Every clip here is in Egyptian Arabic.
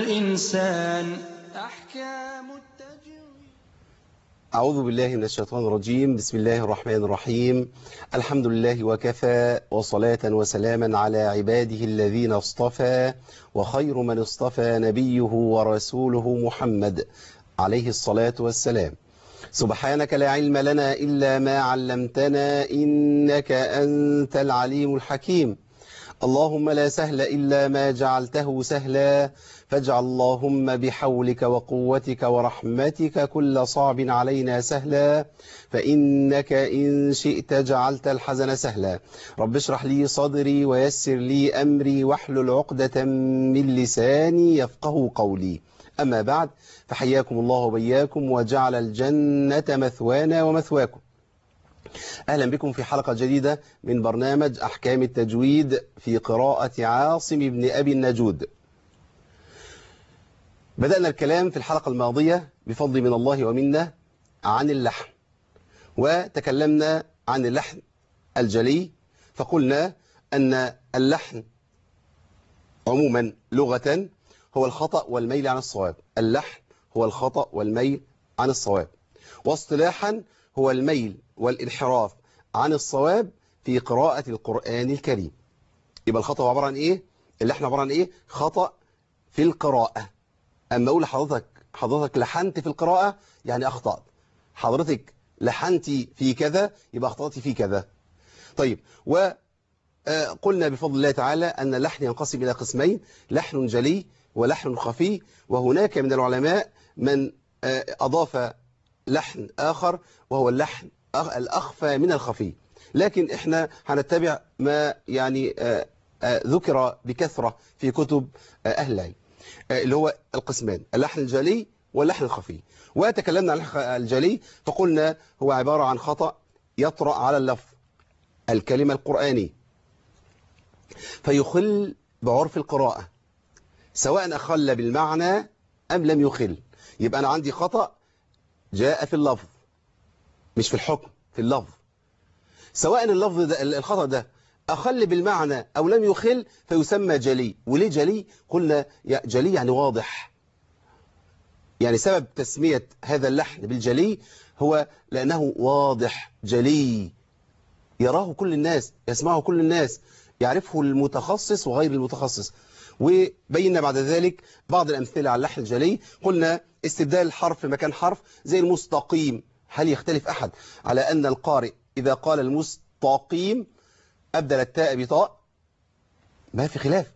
الإنسان أحكام التجويد أعوذ بالله من الشيطان الرجيم بسم الله الرحمن الرحيم الحمد لله وكفى وصلاة وسلاما على عباده الذين اصطفى وخير من اصطفى نبيه ورسوله محمد عليه الصلاة والسلام سبحانك لا علم لنا إلا ما علمتنا إنك أنت العليم الحكيم اللهم لا سهل إلا ما جعلته سهلا فاجعل اللهم بحولك وقوتك ورحمتك كل صعب علينا سهلا فإنك إن شئت جعلت الحزن سهلا رب اشرح لي صدري ويسر لي أمري واحلل عقدة من لساني يفقه قولي أما بعد فحياكم الله وبياكم وجعل الجنة مثوانا ومثواكم أهلا بكم في حلقة جديدة من برنامج أحكام التجويد في قراءة عاصم بن أبي النجود بدأنا الكلام في الحلقة الماضية بفضل من الله ومنا عن اللحن وتكلمنا عن اللحن الجلي فقلنا أن اللحن عموما لغة هو الخطأ والميل عن الصواب اللحن هو الخطأ والميل عن الصواب واصطلاحا هو الميل والانحراف عن الصواب في قراءة القرآن الكريم يبقى الخطأ عبارة عن إيه؟ اللحن عبارة عن إيه؟ خطأ في القراءة أما أقول لحضرتك حضرتك لحنت في القراءة يعني أخطأت حضرتك لحنتي في كذا يبقى أخطأتي في كذا طيب وقلنا بفضل الله تعالى أن اللحن ينقسم إلى قسمين لحن جلي ولحن خفي وهناك من العلماء من أضاف لحن آخر وهو اللحن الأخفى من الخفي لكن احنا هنتبع ما يعني ذكر بكثرة في كتب أهل العلم اللي هو القسمان اللحن الجلي واللحن الخفي وتكلمنا عن اللحن الجلي فقلنا هو عبارة عن خطأ يطرأ على اللفظ الكلمة القرآني فيخل بعرف القراءة سواء أخل بالمعنى أم لم يخل يبقى أنا عندي خطأ جاء في اللفظ مش في الحكم في اللفظ سواء اللفظ ده الخطأ ده أخل بالمعنى أو لم يخل فيسمى جلي وليه جلي قلنا جلي يعني واضح يعني سبب تسمية هذا اللحن بالجلي هو لأنه واضح جلي يراه كل الناس يسمعه كل الناس يعرفه المتخصص وغير المتخصص وبينا بعد ذلك بعض الأمثلة على اللحن الجلي قلنا استبدال حرف مكان حرف زي المستقيم هل يختلف أحد على أن القارئ إذا قال المستقيم أبدل التاء بطاء ما في خلاف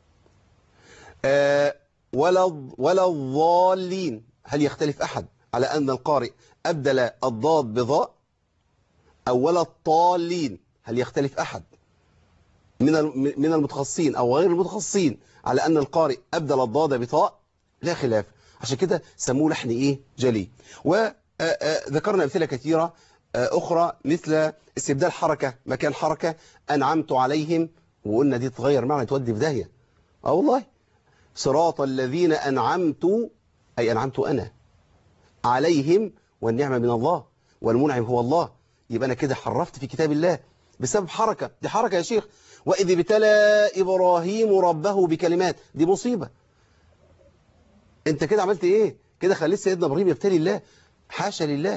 آه ولا ولا الضالين هل يختلف أحد على أن القارئ أبدل الضاد بضاء أو ولا الطالين هل يختلف أحد من من المتخصصين أو غير المتخصصين على أن القارئ أبدل الضاد بطاء لا خلاف عشان كده سموه لحن إيه جلي وذكرنا أمثلة كثيرة أخرى مثل استبدال حركة مكان حركة أنعمت عليهم وقلنا دي تغير معنى تودي في داهية اه والله صراط الذين أنعمت أي أنعمت أنا عليهم والنعمة من الله والمنعم هو الله يبقى أنا كده حرفت في كتاب الله بسبب حركة دي حركة يا شيخ وإذ ابتلى إبراهيم ربه بكلمات دي مصيبة أنت كده عملت إيه كده خليت سيدنا إبراهيم يبتلي الله حاشا لله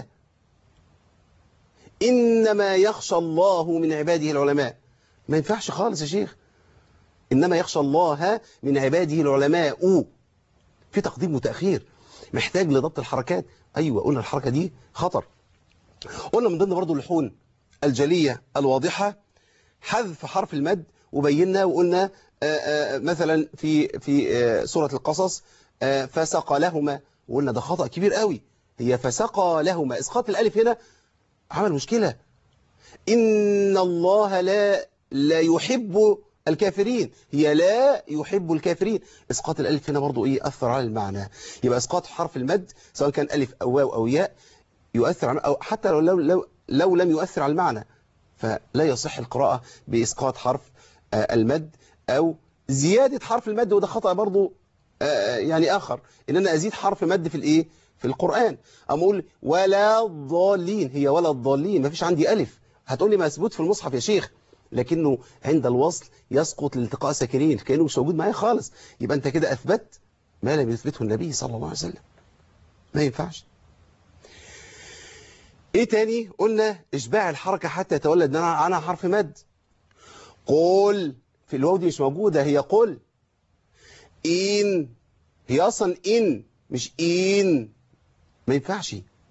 إنما يخشى الله من عباده العلماء ما ينفعش خالص يا شيخ إنما يخشى الله من عباده العلماء في تقديم وتأخير محتاج لضبط الحركات أيوة قلنا الحركة دي خطر قلنا من ضمن برضو اللحون الجلية الواضحة حذف حرف المد وبينا وقلنا آآ آآ مثلا في في سورة القصص فسق لهما وقلنا ده خطأ كبير قوي هي فسق لهما اسقاط الالف هنا عمل مشكلة إن الله لا لا يحب الكافرين هي لا يحب الكافرين اسقاط الالف هنا برضو ايه اثر على المعنى يبقى اسقاط حرف المد سواء كان الف او واو او ياء يؤثر على او حتى لو لو لو, لو لم يؤثر على المعنى فلا يصح القراءة باسقاط حرف المد او زيادة حرف المد وده خطأ برضو يعني اخر ان انا ازيد حرف مد في الايه في القرآن اما اقول ولا الضالين هي ولا الضالين ما فيش عندي الف هتقول لي مسبوت في المصحف يا شيخ لكنه عند الوصل يسقط لالتقاء ساكنين كأنه مش موجود معايا خالص يبقى انت كده اثبت ما لم يثبته النبي صلى الله عليه وسلم ما ينفعش ايه تاني قلنا اشباع الحركة حتى يتولد عنها حرف مد قول في الواو دي مش موجودة هي قل إن هي أصلا إن مش إن ما ينفعش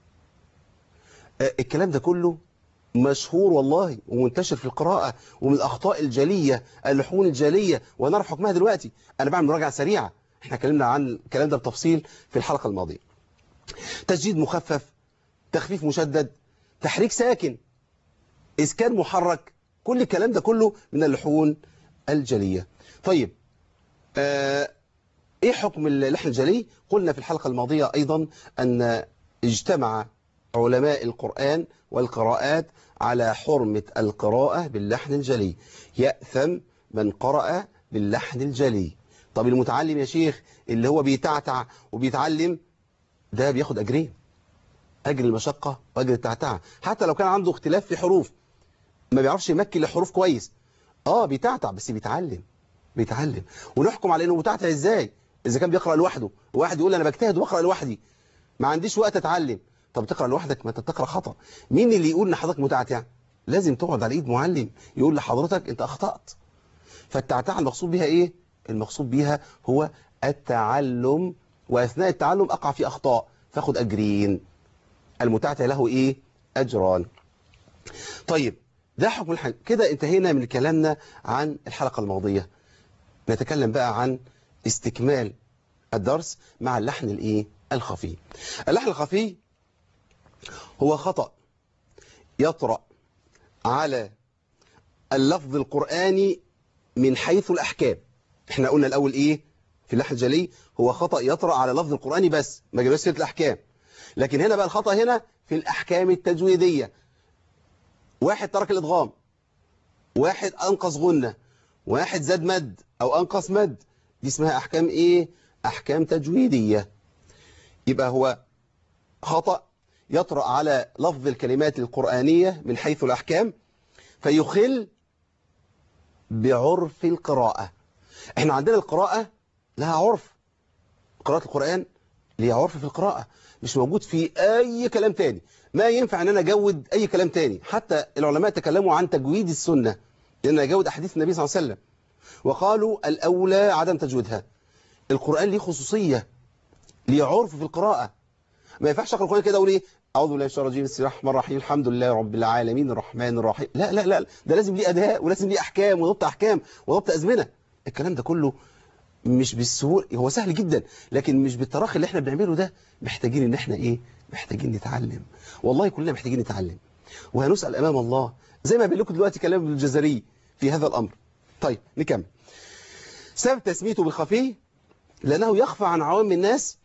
آه، الكلام ده كله مشهور والله ومنتشر في القراءة ومن الأخطاء الجلية اللحون الجلية ونعرف حكمها دلوقتي أنا بعمل مراجعة سريعة احنا اتكلمنا عن الكلام ده بتفصيل في الحلقة الماضية تسجيد مخفف تخفيف مشدد تحريك ساكن إسكان محرك كل الكلام ده كله من اللحون الجلية طيب آه ايه حكم اللحن الجلي قلنا في الحلقة الماضية ايضا ان اجتمع علماء القرآن والقراءات على حرمة القراءة باللحن الجلي يأثم من قرأ باللحن الجلي طب المتعلم يا شيخ اللي هو بيتعتع وبيتعلم ده بياخد أجرين أجر المشقة وأجر التعتع حتى لو كان عنده اختلاف في حروف ما بيعرفش يمكن الحروف كويس اه بيتعتع بس بيتعلم بيتعلم ونحكم على انه متعتع ازاي اذا كان بيقرا لوحده واحد يقول انا بجتهد واقرا لوحدي ما عنديش وقت اتعلم طب تقرا لوحدك ما انت بتقرا خطا مين اللي يقول ان حضرتك متعتع لازم تقعد على ايد معلم يقول لحضرتك انت اخطات فالتعتع المقصود بيها ايه المقصود بيها هو التعلم واثناء التعلم اقع في اخطاء فاخد اجرين المتعتع له ايه اجران طيب ده حكم الحج كده انتهينا من كلامنا عن الحلقة الماضية نتكلم بقى عن استكمال الدرس مع اللحن الايه الخفي اللحن الخفي هو خطأ يطرأ على اللفظ القرآني من حيث الأحكام احنا قلنا الأول ايه في اللحن الجلي هو خطأ يطرأ على لفظ القرآني بس ما جابش سيره الأحكام لكن هنا بقى الخطأ هنا في الأحكام التجويدية واحد ترك الإدغام واحد أنقص غنة واحد زاد مد أو أنقص مد دي اسمها أحكام إيه؟ أحكام تجويدية يبقى هو خطأ يطرأ على لفظ الكلمات القرآنية من حيث الأحكام فيخل بعرف القراءة احنا عندنا القراءة لها عرف قراءة القرآن ليها عرف في القراءة مش موجود في أي كلام تاني ما ينفع ان انا اجود اي كلام تاني حتى العلماء تكلموا عن تجويد السنة لان اجود احاديث النبي صلى الله عليه وسلم وقالوا الاولى عدم تجويدها القرآن ليه خصوصية ليه عرف في القراءة ما ينفعش اقرا القرآن كده اقول ايه اعوذ بالله من الشيطان الرجيم بسم الله الرحمن الرحيم الحمد لله رب العالمين الرحمن الرحيم لا لا لا ده لازم ليه اداء ولازم ليه احكام وضبط احكام وضبط ازمنه الكلام ده كله مش بالسهوله هو سهل جدا لكن مش بالتراخي اللي احنا بنعمله ده محتاجين ان احنا ايه محتاجين نتعلم والله كلنا محتاجين نتعلم وهنسأل امام الله زي ما بقول لكم دلوقتي كلام ابن الجزري في هذا الامر طيب نكمل سبب تسميته بالخفي لانه يخفى عن عوام الناس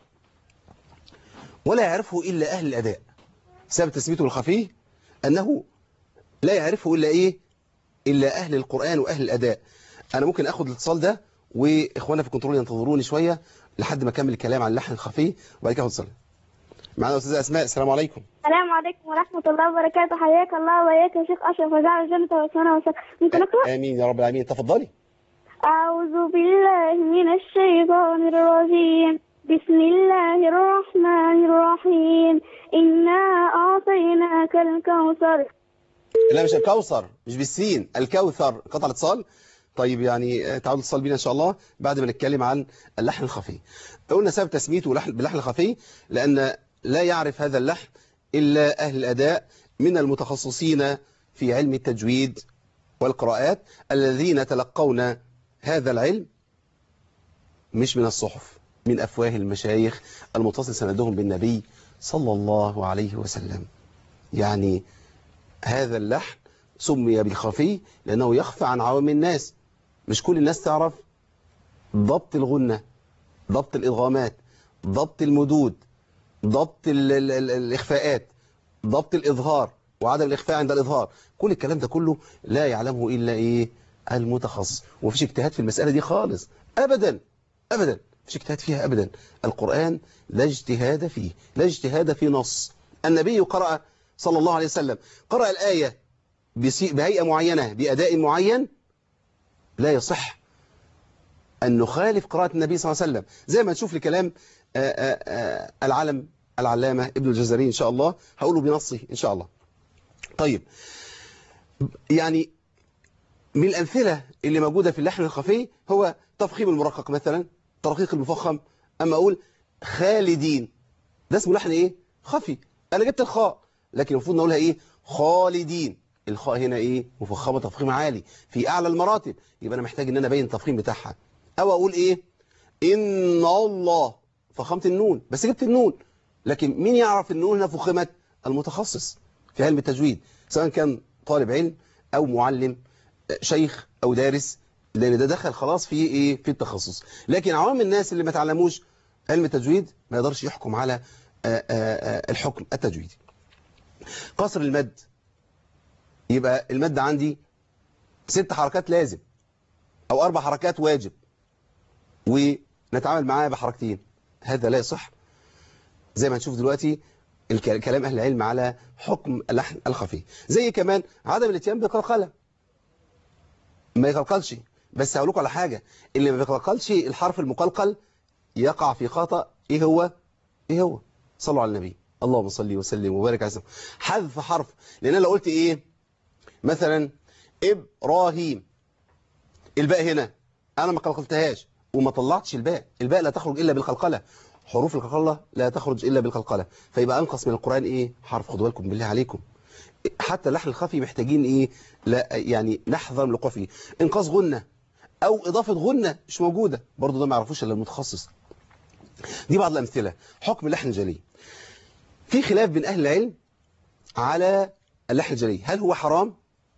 ولا يعرفه الا اهل الاداء سبب تسميته بالخفي انه لا يعرفه الا ايه الا اهل القرآن واهل الاداء انا ممكن اخد الاتصال ده واخوانا في الكنترول ينتظروني شويه لحد ما اكمل الكلام عن اللحن الخفي وبعد كده اخد اتصال معانا استاذه اسماء السلام عليكم السلام عليكم ورحمة الله وبركاته حياك الله وإياك يا شيخ أشرف وجعل الجنة وسنة وسنة ممكن أقرأ؟ امين يا رب العالمين تفضلي أعوذ بالله من الشيطان الرجيم بسم الله الرحمن الرحيم إنا أعطيناك الكوثر لا مش الكوثر مش بالسين الكوثر قطع الاتصال طيب يعني تعالوا الاتصال بينا ان شاء الله بعد ما نتكلم عن اللحن الخفي قلنا سبب تسميته لحن باللحن الخفي لان لا يعرف هذا اللحن الا اهل الاداء من المتخصصين في علم التجويد والقراءات الذين تلقون هذا العلم مش من الصحف من افواه المشايخ المتصل سندهم بالنبي صلى الله عليه وسلم يعني هذا اللحن سمي بالخفي لأنه يخفى عن عوام الناس مش كل الناس تعرف ضبط الغنة ضبط الإضغامات ضبط المدود ضبط ال ال ال الإخفاءات ضبط الإظهار وعدم الإخفاء عند الإظهار كل الكلام ده كله لا يعلمه إلا إيه المتخصص ومفيش اجتهاد في المسألة دي خالص أبدا أبدا مفيش اجتهاد فيها أبدا القرآن لا اجتهاد فيه لا اجتهاد في نص النبي قرأ صلى الله عليه وسلم قرأ الآية بهيئة معينة بأداء معين لا يصح أن نخالف قراءة النبي صلى الله عليه وسلم زي ما نشوف لكلام آه، آه، آه، العالم العلامة ابن الجزري إن شاء الله هقوله بنصه إن شاء الله طيب يعني من الأمثلة اللي موجودة في اللحن الخفي هو تفخيم المرقق مثلا ترقيق المفخم أما أقول خالدين ده اسمه لحن إيه خفي أنا جبت الخاء لكن المفروض نقولها إيه خالدين الخاء هنا إيه مفخمة تفخيم عالي في أعلى المراتب يبقى أنا محتاج إن أنا أبين التفخيم بتاعها أو أقول إيه إن الله فخمت النون بس جبت النون لكن مين يعرف النون هنا فخمت المتخصص في علم التجويد سواء كان طالب علم أو معلم شيخ أو دارس لأن ده دخل خلاص في إيه في التخصص لكن عوام الناس اللي ما تعلموش علم التجويد ما يقدرش يحكم على آه، آه، آه، الحكم التجويدي قصر المد يبقى المد عندي ست حركات لازم أو أربع حركات واجب ونتعامل معاه بحركتين هذا لا يصح زي ما هنشوف دلوقتي الك- كلام أهل العلم على حكم اللحن الخفي زي كمان عدم الاتيان بقلقلة ما يقلقلش بس هقول لكم على حاجة اللي ما بيقلقلش الحرف المقلقل يقع في خطأ ايه هو ايه هو صلوا على النبي اللهم صل وسلم وبارك على سيدنا حذف حرف لان انا لو قلت ايه مثلا ابراهيم الباء هنا انا ما قلقلتهاش وما طلعتش الباء الباء لا تخرج الا بالقلقله حروف القلقله لا تخرج الا بالقلقله فيبقى انقص من القران ايه حرف خدوا بالكم بالله عليكم حتى اللحن الخفي محتاجين ايه لا يعني نحذر من الوقوع فيه انقاذ غنه او اضافه غنه مش موجوده برضه ده ما يعرفوش الا المتخصص دي بعض الامثله حكم اللحن الجلي في خلاف بين اهل العلم على اللحن الجلي هل هو حرام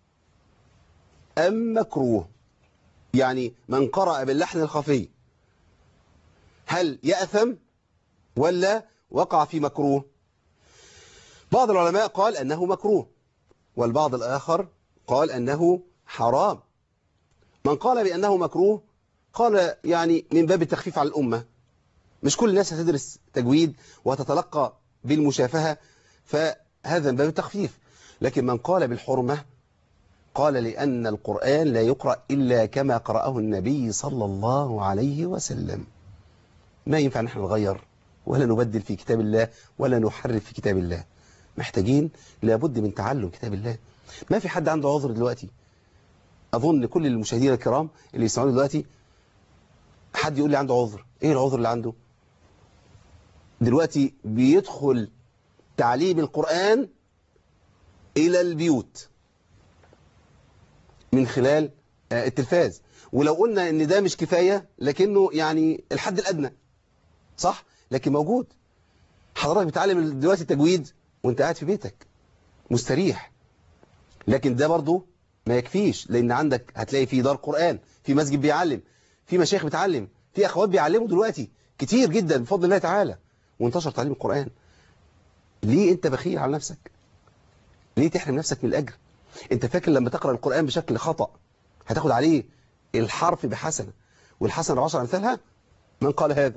ام مكروه يعني من قرأ باللحن الخفي هل يأثم ولا وقع في مكروه بعض العلماء قال أنه مكروه والبعض الآخر قال أنه حرام من قال بأنه مكروه قال يعني من باب التخفيف على الأمة مش كل الناس هتدرس تجويد وتتلقى بالمشافهة فهذا من باب التخفيف لكن من قال بالحرمة قال لأن القرآن لا يقرأ إلا كما قرأه النبي صلى الله عليه وسلم ما ينفع نحن نغير ولا نبدل في كتاب الله ولا نحرف في كتاب الله محتاجين لابد من تعلم كتاب الله ما في حد عنده عذر دلوقتي أظن كل المشاهدين الكرام اللي يسمعون دلوقتي حد يقول لي عنده عذر ايه العذر اللي عنده دلوقتي بيدخل تعليم القرآن إلى البيوت من خلال آه، التلفاز ولو قلنا ان ده مش كفاية لكنه يعني الحد الأدنى صح لكن موجود حضرتك بتعلم دلوقتي التجويد وانت قاعد في بيتك مستريح لكن ده برضو ما يكفيش لان عندك هتلاقي في دار قرآن في مسجد بيعلم في مشايخ بتعلم في اخوات بيعلموا دلوقتي كتير جدا بفضل الله تعالى وانتشر تعليم القرآن ليه انت بخيل على نفسك ليه تحرم نفسك من الأجر انت فاكر لما تقرأ القرآن بشكل خطأ هتاخد عليه الحرف بحسنة والحسنة بعشر أمثالها من قال هذا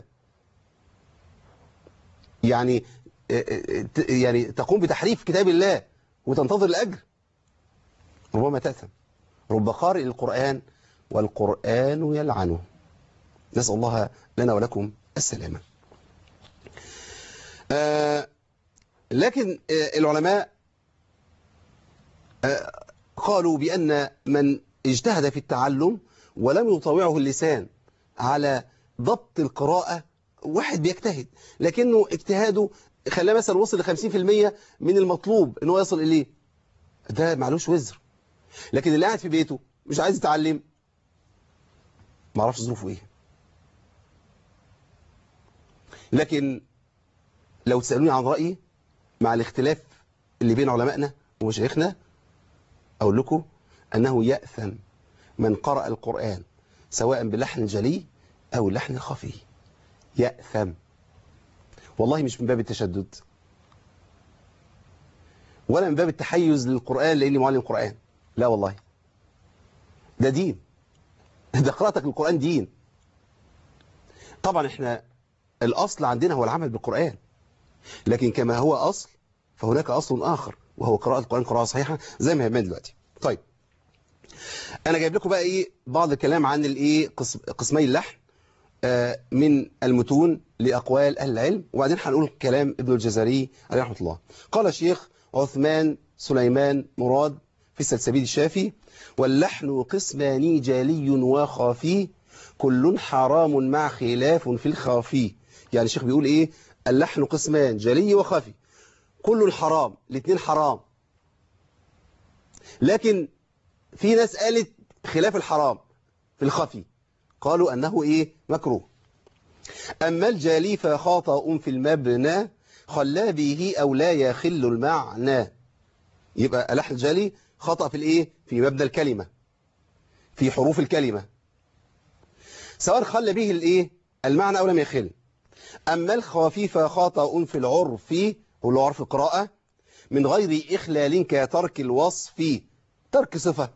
يعني يعني تقوم بتحريف كتاب الله وتنتظر الأجر ربما تأثم رب قارئ القرآن والقرآن يلعنه نسأل الله لنا ولكم السلامة آه لكن آه العلماء آه قالوا بأن من اجتهد في التعلم ولم يطوعه اللسان على ضبط القراءة واحد بيجتهد لكنه اجتهاده خلاه مثلا وصل ل 50% من المطلوب ان هو يصل إليه ده معلوش وزر لكن اللي قاعد في بيته مش عايز يتعلم ما اعرفش ظروفه ايه لكن لو تسألوني عن رأيي مع الاختلاف اللي بين علمائنا ومشايخنا أقول لكم أنه يأثم من قرأ القرآن سواء بلحن جلي أو لحن خفي يأثم والله مش من باب التشدد ولا من باب التحيز للقرآن لأني معلم قرآن لا والله ده دين ده قراءتك للقرآن دين طبعا احنا الأصل عندنا هو العمل بالقرآن لكن كما هو أصل فهناك أصل آخر وهو قراءة القرآن قراءة صحيحة زي ما هيبان دلوقتي طيب انا جايب لكم بقى ايه بعض الكلام عن الايه قسم قسمي اللحن آه، من المتون لاقوال اهل العلم وبعدين هنقول كلام ابن الجزري عليه رحمه الله قال الشيخ عثمان سليمان مراد في السلسبيل الشافي واللحن قسمان جالي وخافي كل حرام مع خلاف في الخافي يعني الشيخ بيقول ايه اللحن قسمان جلي وخفي كل حرام الاثنين حرام لكن في ناس قالت خلاف الحرام في الخفي قالوا أنه إيه مكروه أما الجالي فخاطأ في المبنى خلا به أو لا يخل المعنى يبقى اللحن الجالي خطأ في الإيه في مبنى الكلمة في حروف الكلمة سواء خل به الإيه المعنى أو لم يخل أما الخفي فخاطأ في العرف هو عرف القراءة من غير إخلال كترك الوصف ترك صفة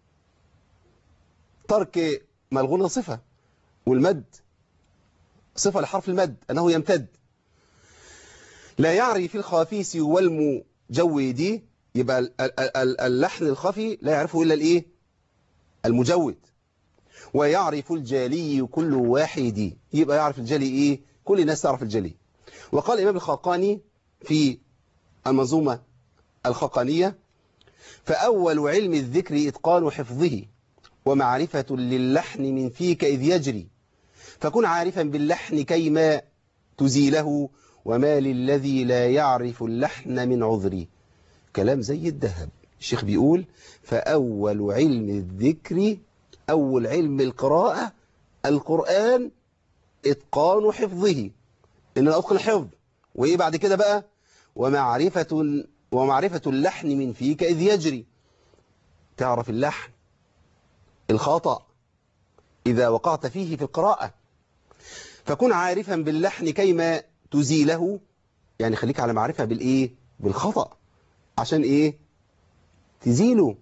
ترك ما الغنى صفة والمد صفة لحرف المد أنه يمتد لا يعرف الخافيس والمجود يبقى ال- ال- ال- اللحن الخفي لا يعرفه إلا الإيه المجود ويعرف الجلي كل واحد يبقى يعرف الجلي إيه كل الناس تعرف الجلي وقال الإمام الخاقاني في المنظومة الخاقانية فأول علم الذكر إتقان حفظه ومعرفة للحن من فيك إذ يجري فكن عارفا باللحن كيما تزيله وما للذي لا يعرف اللحن من عذري كلام زي الذهب الشيخ بيقول فأول علم الذكر أول علم القراءة القرآن إتقان حفظه إن أنا أتقن حفظ وإيه بعد كده بقى ومعرفة ومعرفة اللحن من فيك إذ يجري تعرف اللحن الخطأ إذا وقعت فيه في القراءة فكن عارفا باللحن كيما تزيله يعني خليك على معرفة بالإيه بالخطأ عشان إيه تزيله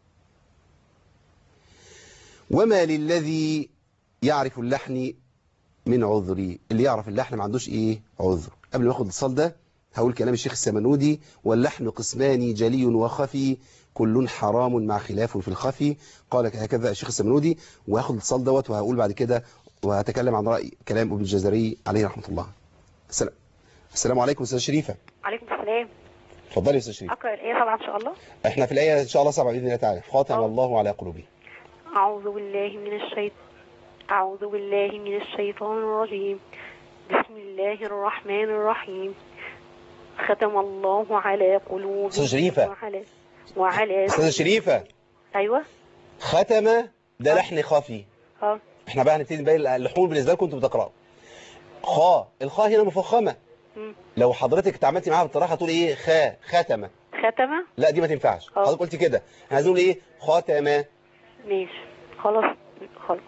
وما للذي يعرف اللحن من عذري اللي يعرف اللحن ما عندوش إيه عذر قبل ما أخد الاتصال ده هقول كلام الشيخ السمنودي واللحن قسمان جلي وخفي كل حرام مع خلاف في الخفي قال هكذا الشيخ السمنودي وهاخد الاتصال دوت وهقول بعد كده وهتكلم عن رأي كلام ابن الجزري عليه رحمة الله السلام السلام عليكم استاذ شريفة عليكم السلام اتفضلي يا استاذ شريفة أقرأ الآية طبعا إن شاء الله احنا في الآية ان شاء الله سبعة بإذن الله تعالى خاتم آه. الله على قلوبهم أعوذ بالله من الشيط أعوذ بالله من الشيطان الرجيم بسم الله الرحمن الرحيم ختم الله على قلوبهم أستاذ شريفة. وعلى وعلى استاذ شريفة أيوة ختم ده لحن خفي اه احنا بقى هنبتدي نبين اللحون بالنسبة لكم انتوا بتقرأوا خا الخاء هنا مفخمة مم. لو حضرتك اتعاملتي معاها بالطراحة تقول ايه خا ختمة ختمة لا دي ما تنفعش اه. حضرتك قلت كده احنا عايزين نقول ايه خاتمة ماشي خلاص خلاص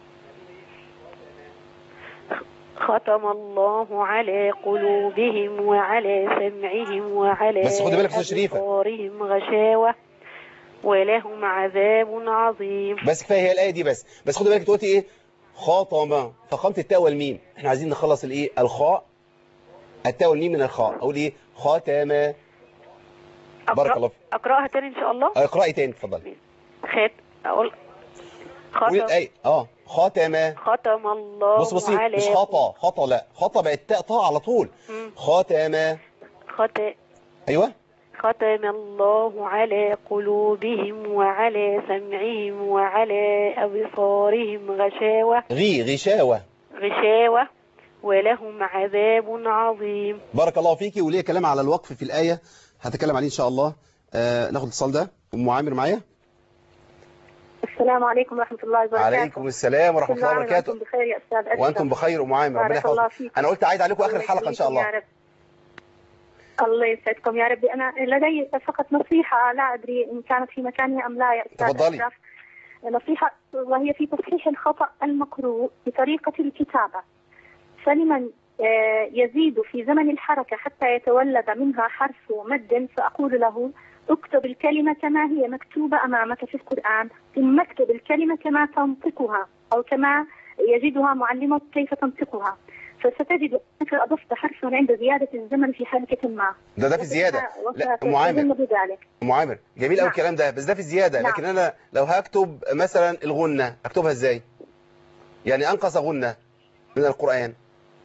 ختم الله على قلوبهم وعلى سمعهم وعلى بس خدي بالك يا أستاذ شريفة. أبصارهم غشاوة ولهم عذاب عظيم بس كفايه هي الايه دي بس بس خدي بالك انت قلتي ايه خاطمه فخامه التاء والميم احنا عايزين نخلص الايه الخاء التاء والميم من الخاء اقول ايه خاتمه بارك الله فيك. أقرأها تاني إن شاء الله اقراي تاني اتفضلي خات أقول قولي ختم الايه اه خاتمه ختم الله بص بصي على مش خطا خطا لا خطا بقت تاء طاء على طول مم. خاتمه خت... ايوه ختم الله على قلوبهم وعلى سمعهم وعلى أبصارهم غشاوة غي غشاوه غشاوة ولهم عذاب عظيم بارك الله فيكي وليه كلام على الوقف في الايه هتكلم عليه ان شاء الله آه ناخد الاتصال ده ام عامر معايا السلام عليكم ورحمة الله وبركاته عليكم السلام ورحمه الله وبركاته وأنتم بخير يا أستاذ أشرف وانتم بخير ام عامر ربنا بارك الله يحفظك فيك انا قلت عايد عليكم اخر الحلقه ان شاء الله الله يخليكم يا رب. الله يسعدكم يا ربي أنا لدي فقط نصيحة لا أدري إن كانت في مكانها أم لا يا أستاذ تفضلي. أشرف نصيحة وهي في تصحيح الخطأ المقروء بطريقة الكتابة فلمن آه، يزيد في زمن الحركة حتى يتولد منها حرف مد فأقول له اكتب الكلمة كما هي مكتوبة أمامك في القرآن ثم اكتب الكلمة كما تنطقها أو كما يجدها معلمك كيف تنطقها فستجد أنك أضفت حرفا عند زيادة الزمن في حركة ما ده ده في الزياده لا ام عامر وسيتجنب ذلك ام عامر جميل قوي نعم. الكلام ده بس ده في الزياده نعم. لكن انا لو هكتب مثلا الغنه اكتبها ازاي يعني انقص غنه من القران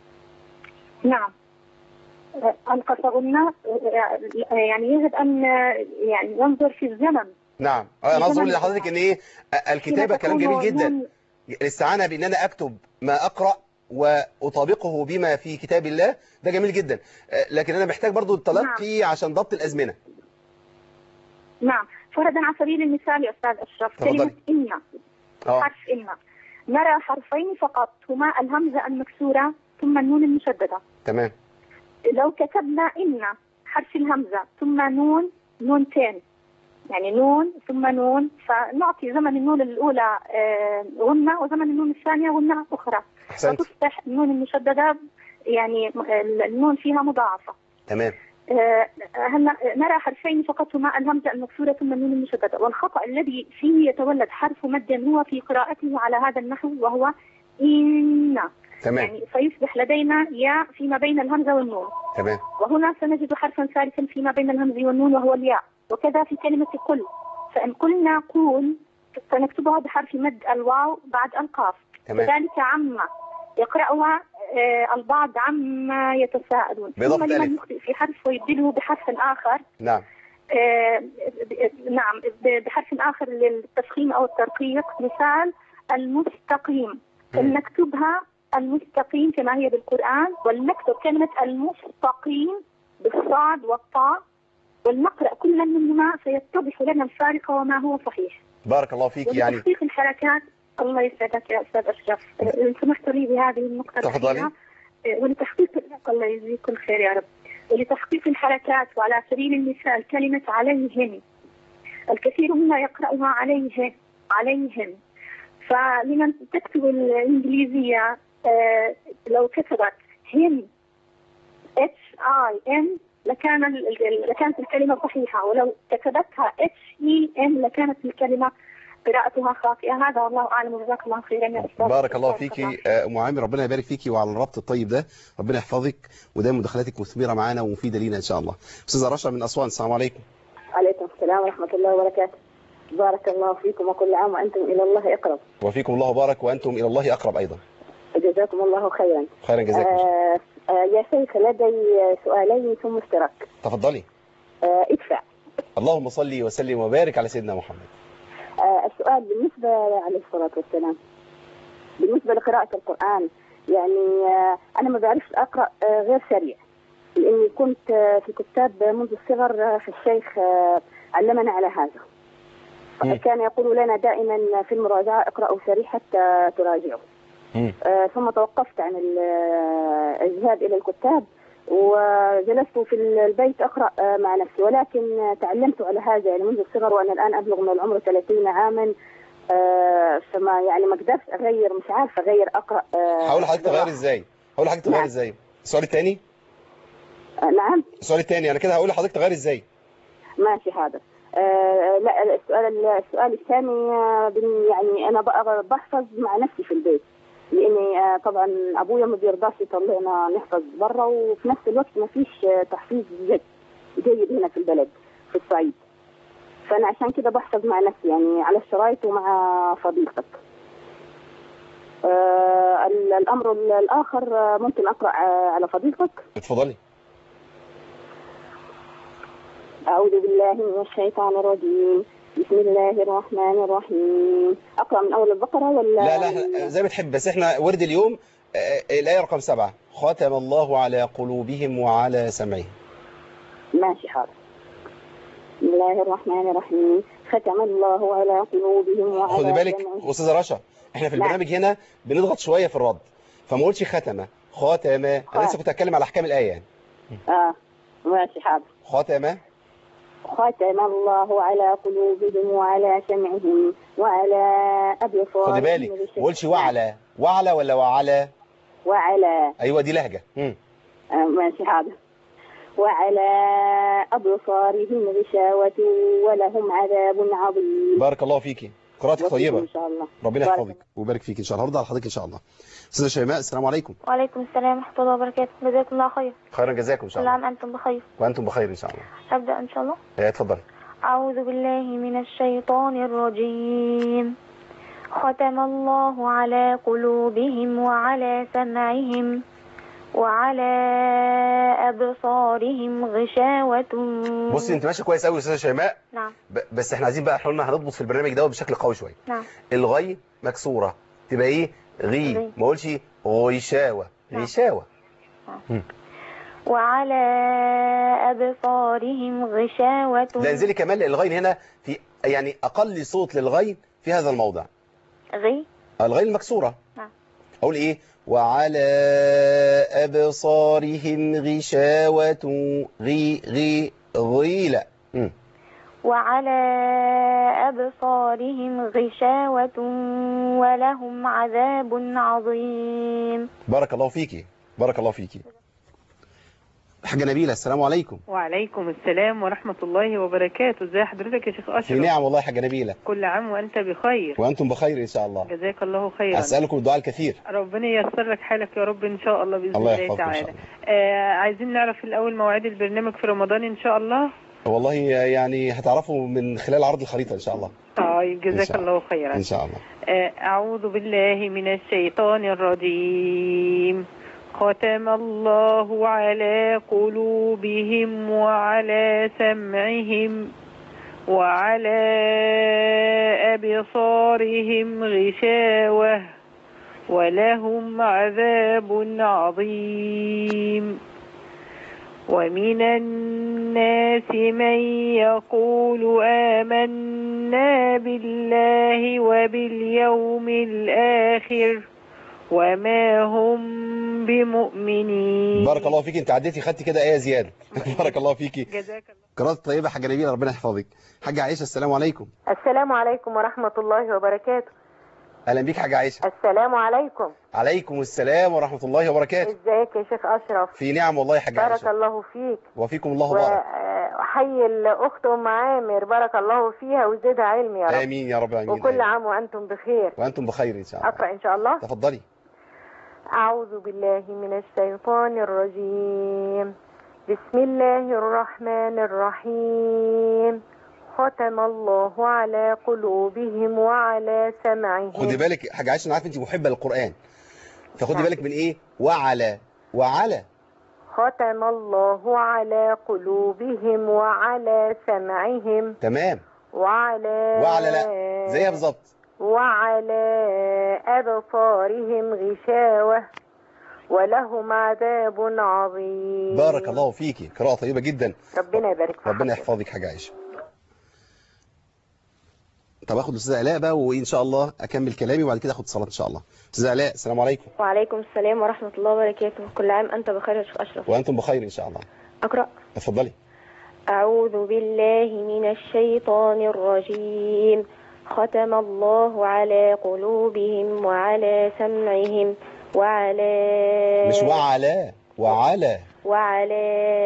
نعم أنقص غنى يعني يجب أن يعني ينظر في الزمن نعم انا في اظن زمن لحضرتك ان ايه الكتابه حين كلام تكون جميل جدا نون- الاستعانه بان انا اكتب ما اقرا واطابقه بما في كتاب الله ده جميل جدا آه، لكن انا محتاج برضو التلقي عشان ضبط الازمنه نعم فرضا على سبيل المثال يا أستاذ أشرف تفضلي. كلمة إن اه حرف إن نرى حرفين فقط هما الهمزة المكسورة ثم النون المشددة تمام لو كتبنا إن حرف الهمزة ثم نون نونتين يعني نون ثم نون فنعطي زمن النون الأولى آه، غنة وزمن النون الثانية غنة أخرى احسنت فتصبح النون المشددة يعني م- النون فيها مضاعفة تمام آه، هلا نرى حرفين فقط هما الهمزة المكسورة ثم النون المشددة والخطأ الذي فيه يتولد حرف مد هو في قراءته على هذا النحو وهو إن تمام يعني فيصبح لدينا ياء فيما بين الهمزة والنون تمام وهنا سنجد حرفا ثالثا فيما بين الهمز والنون وهو الياء وكذا في كلمة قل فإن قلنا قول سنكتبها بحرف مد الواو بعد القاف تمام كذلك عما يقرأها آه، البعض عما يتساءلون بإضافة ثم لمن ألف. يخطئ في حرف ويبدله بحرف آخر نعم آه، ب- نعم ب- بحرف آخر للتفخيم أو الترقيق مثال المستقيم فلنكتبها المستقيم كما هي بالقرآن ولنكتب كلمة المستقيم بالصاد والطاء ولنقرأ كلا منهما فيتضح لنا الفارق وما هو صحيح بارك الله فيك يعني ولتحقيق الحركات الله يسعدك يا أستاذ أشرف إن سمحت لي بهذه النقطة تفضلي. الأخيرة آه، ولتحقيق الله يجزيكم خير يا رب ولتحقيق الحركات وعلى سبيل المثال كلمة عليهم الكثير منا يقرأها عليه عليهم فلمن تكتب الإنجليزية آه، لو كتبت هم اتش اي ام لكان ال- ال- لكانت الكلمة صحيحة ولو كتبتها اتش اي ام لكانت الكلمة قراءتها خاطئة هذا والله أعلم وجزاك الله خيرا يا أستاذ بارك الله فيكي آه، ام عامر ربنا يبارك فيكي وعلى الربط الطيب ده ربنا يحفظك ودايما مداخلاتك مثمره معانا ومفيده لينا ان شاء الله استاذه رشا من اسوان السلام عليكم عليكم السلام ورحمة الله وبركاته بارك الله فيكم وكل عام وأنتم إلى الله أقرب وفيكم الله بارك وانتم الى الله اقرب ايضا وجزاكم الله خيرا خيرا جزاكم آه آه يا شيخ لدي سؤالين ثم اشتراك تفضلي آه ادفع اللهم صل وسلم وبارك على سيدنا محمد آه السؤال بالنسبة عليه الصلاة والسلام بالنسبة لقراءة القرآن يعني آه أنا ما بعرفش أقرأ آه غير سريع لأني كنت آه في كتاب منذ الصغر آه في الشيخ آه علمنا على هذا مم. كان يقول لنا دائما في المراجعة اقرأوا سريع حتى تراجعوا مم. آه، ثم توقفت عن ال- آه، الذهاب إلى الكتاب وجلست في البيت أقرأ آه، مع نفسي ولكن آه، تعلمت على هذا يعني منذ الصغر وأنا الآن أبلغ من العمر 30 عاما آه، فما يعني ما قدرت أغير مش عارفة أغير أقرأ آه، هقول لحضرتك تغير بالراحة. ازاي هقول لحضرتك تغير نعم. ازاي السؤال الثاني آه، نعم السؤال الثاني انا كده هقول لحضرتك تغير ازاي ماشي حاضر آه، لا السؤال السؤال الثاني آه، بن- يعني أنا بقى بحفظ مع نفسي في البيت لاني آه، طبعا ابويا ما بيرضاش يطلعنا نحفظ برا وفي نفس الوقت ما فيش آه، تحفيظ جيد جيد هنا في البلد في الصعيد فانا عشان كده بحفظ مع نفسي يعني على الشرايط ومع فضيلتك آه ال- الامر ال- الاخر آه، ممكن اقرا آه، على فضيلتك اتفضلي اعوذ بالله من الشيطان الرجيم بسم الله الرحمن الرحيم اقرا من اول البقره ولا لا لا زي ما تحب بس احنا ورد اليوم آه، الآية رقم سبعة ختم الله على قلوبهم وعلى سمعهم ماشي حاضر بسم الله الرحمن الرحيم ختم الله على قلوبهم وعلى خدي بالك سمعهم. أستاذة رشا احنا في نعم. البرنامج هنا بنضغط شوية في الرد فما قلتش ختمة ختمة أنا لسه كنت هتكلم على أحكام الآية يعني اه ماشي حاضر ختمة ختم الله على قلوبهم وعلى سمعهم وعلى أبصارهم خدي بالك ما غشاوة. قلتش وعلى وعلى ولا وعلى وعلى أيوة دي لهجة مم. آه ماشي حاضر وعلى أبصارهم غشاوة ولهم عذاب عظيم بارك الله فيكي قراءتك وفيكم طيبة ان شاء الله ربنا بارك يحفظك ويبارك فيك ان شاء الله هرد على حضرتك ان شاء الله استاذه شيماء السلام عليكم وعليكم السلام ورحمة الله وبركاته جزاكم الله خير خيرا جزاكم ان شاء كل الله عام أنتم بخير وانتم بخير ان شاء الله أبدأ إن شاء الله إيه، اتفضل أعوذ بالله من الشيطان الرجيم ختم الله على قلوبهم وعلى سمعهم وعلى أبصارهم غشاوة بصي انت ماشي كويس قوي يا استاذه شيماء نعم ب- بس احنا عايزين بقى احنا قلنا هنضبط في البرنامج ده بشكل قوي شويه نعم الغي مكسوره تبقى ايه غي غي. ما اقولش غيشاوه نعم. غيشاوه وعلى أبصارهم غشاوة ده انزلي كمان الغين هنا في يعني اقل صوت للغين في هذا الموضع غي الغين المكسوره نعم. اقول ايه وعلى ابصارهم غشاوه غي غي غي لا مم. وعلى أبصارهم غشاوة ولهم عذاب عظيم بارك الله فيكي بارك الله فيكي حاجه نبيله السلام عليكم وعليكم السلام ورحمة الله وبركاته ازي حضرتك يا شيخ في أشرف نعم والله يا حاجه نبيله كل عام وأنت بخير وانتم بخير ان شاء الله جزاك الله خيرا اسالكم الدعاء الكثير ربنا ييسر لك حالك يا رب إن شاء الله بإذن الله الله, يحفظكم ان شاء تعالى الله آه عايزين نعرف الأول مواعيد البرنامج في رمضان إن شاء الله والله يعني هتعرفوا من خلال عرض الخريطه ان شاء الله طيب إن جزاك شاء الله خيرا ان شاء الله آه، أعوذ بالله من الشيطان الرجيم ختم الله على قلوبهم وعلى سمعهم وعلى أبصارهم غشاوة ولهم عذاب عظيم ومن الناس من يقول آمنا بالله وباليوم الآخر وما هم بمؤمنين بارك الله فيك انت عديتي خدتي كده ايه زياده بارك الله فيكي جزاك الله قراءة طيبة حاجة نبيلة ربنا يحفظك حاجة عائشة السلام عليكم السلام عليكم ورحمة الله وبركاته أهلا بيك حاجة عائشة السلام عليكم عليكم السلام ورحمة الله وبركاته ازيك يا شيخ أشرف في نعم والله يا حاجة بارك عائشة الله فيك وفيكم الله بارك وحي الأخت أم عامر بارك الله فيها وزدها علم يا رب آمين يا رب العالمين وكل آمين. عام وأنتم بخير وأنتم بخير إن شاء الله أقرأ إن شاء الله تفضلي أعوذ بالله من الشيطان الرجيم بسم الله الرحمن الرحيم ختم الله على قلوبهم وعلى سمعهم خدي بالك حاجة عائشة أنا عارف أنت محبة للقرآن فخدي نعم. بالك من إيه وعلى وعلى ختم الله على قلوبهم وعلى سمعهم تمام وعلى وعلى لا زيها بالظبط وعلى أبصارهم غشاوة ولهم عذاب عظيم بارك الله فيكي قراءة طيبة جدا ربنا يبارك في ربنا حضرتك. يحفظك حاجة عائشة طب اخد الاستاذه الاء بقى وان شاء الله اكمل كلامي وبعد كده اخد الصلاه ان شاء الله استاذه الاء السلام عليكم وعليكم السلام ورحمة الله وبركاته كل عام أنت بخير يا شيخ أشرف وانتم بخير ان شاء الله أقرأ اتفضلي أعوذ بالله من الشيطان الرجيم ختم الله على قلوبهم وعلى سمعهم وعلى مش وعلى وعلى وعلى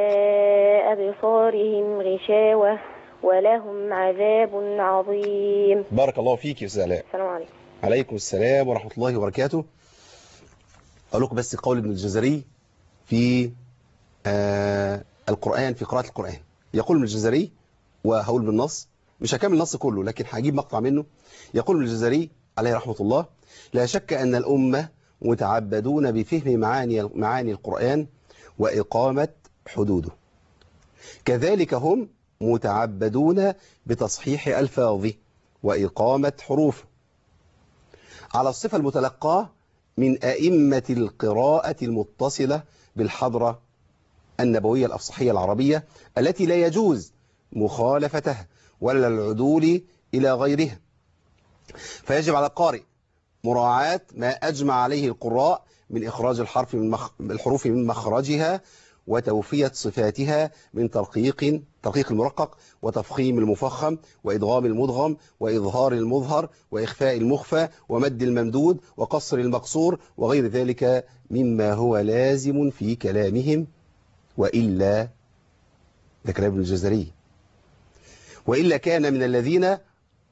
أبصارهم غشاوة ولهم عذاب عظيم بارك الله فيك يا استاذه الاء السلام عليكم عليكم السلام ورحمه الله وبركاته اقول لكم بس قول ابن الجزري في آه القران في قراءه القران يقول ابن الجزري وهقول بالنص مش هكمل النص كله لكن هجيب مقطع منه يقول ابن الجزري عليه رحمه الله لا شك ان الامه متعبدون بفهم معاني معاني القران واقامه حدوده كذلك هم متعبدون بتصحيح ألفاظه وإقامة حروفه على الصفة المتلقاة من أئمة القراءة المتصلة بالحضرة النبوية الأفصحية العربية التي لا يجوز مخالفتها ولا العدول إلى غيرها فيجب على القارئ مراعاة ما أجمع عليه القراء من إخراج الحرف من مخ... الحروف من مخرجها وتوفية صفاتها من ترقيق ترقيق المرقق وتفخيم المفخم وإدغام المدغم وإظهار المظهر وإخفاء المخفى ومد الممدود وقصر المقصور وغير ذلك مما هو لازم في كلامهم وإلا ده كلام ابن الجزري وإلا كان من الذين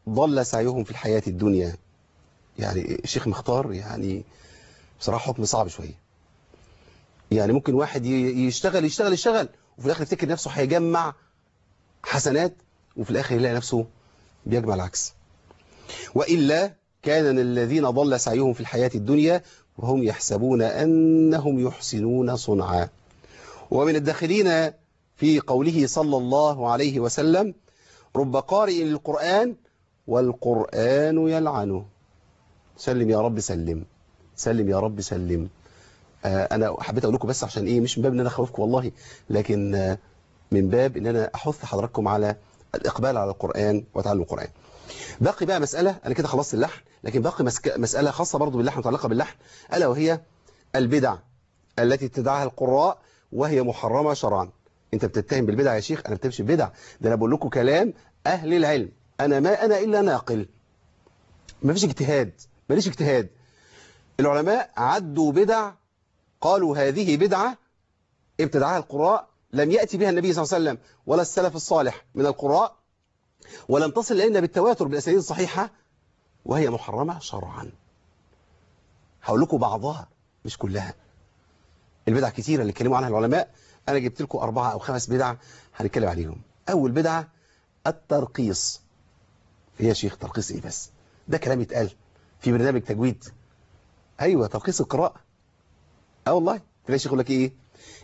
ضل سعيهم في الحياة الدنيا يعني الشيخ مختار يعني بصراحة حكم صعب شوية يعني ممكن واحد ي- يشتغل يشتغل يشتغل وفي الآخر يفتكر نفسه هيجمع حسنات وفي الآخر يلاقي نفسه بيجمع العكس وإلا كان الذين ضل سعيهم في الحياة الدنيا وهم يحسبون أنهم يحسنون صنعا ومن الداخلين في قوله صلى الله عليه وسلم رب قارئ للقرآن والقرآن يلعنه سلم يا رب سلم سلم يا رب سلم آه أنا حبيت أقول لكم بس عشان إيه مش من باب إن أنا أخوفكم والله لكن آه من باب إن أنا أحث حضراتكم على الإقبال على القرآن وتعلم القرآن باقي بقى مسألة أنا كده خلصت اللحن لكن باقي مسك... مسألة خاصة برضو باللحن متعلقة باللحن ألا وهي البدع التي ابتدعها القراء وهي محرمة شرعا انت بتتهم بالبدع يا شيخ انا بتمشي بدع ده انا بقول لكم كلام اهل العلم انا ما انا الا ناقل ما فيش اجتهاد ماليش اجتهاد العلماء عدوا بدع قالوا هذه بدعة ابتدعها القراء لم يأتي بها النبي صلى الله عليه وسلم ولا السلف الصالح من القراء ولم تصل إلينا بالتواتر بالأسانيد الصحيحة وهي محرمة شرعا هقول لكم بعضها مش كلها البدع كتيرة اللي اتكلموا عنها العلماء أنا جبت لكم أربعة أو خمس بدع هنتكلم عليهم أول بدعة الترقيص هي يا شيخ ترقيص إيه بس ده كلام يتقال في برنامج تجويد أيوة ترقيص القراءة أه والله تلاقي شيخ يقول لك إيه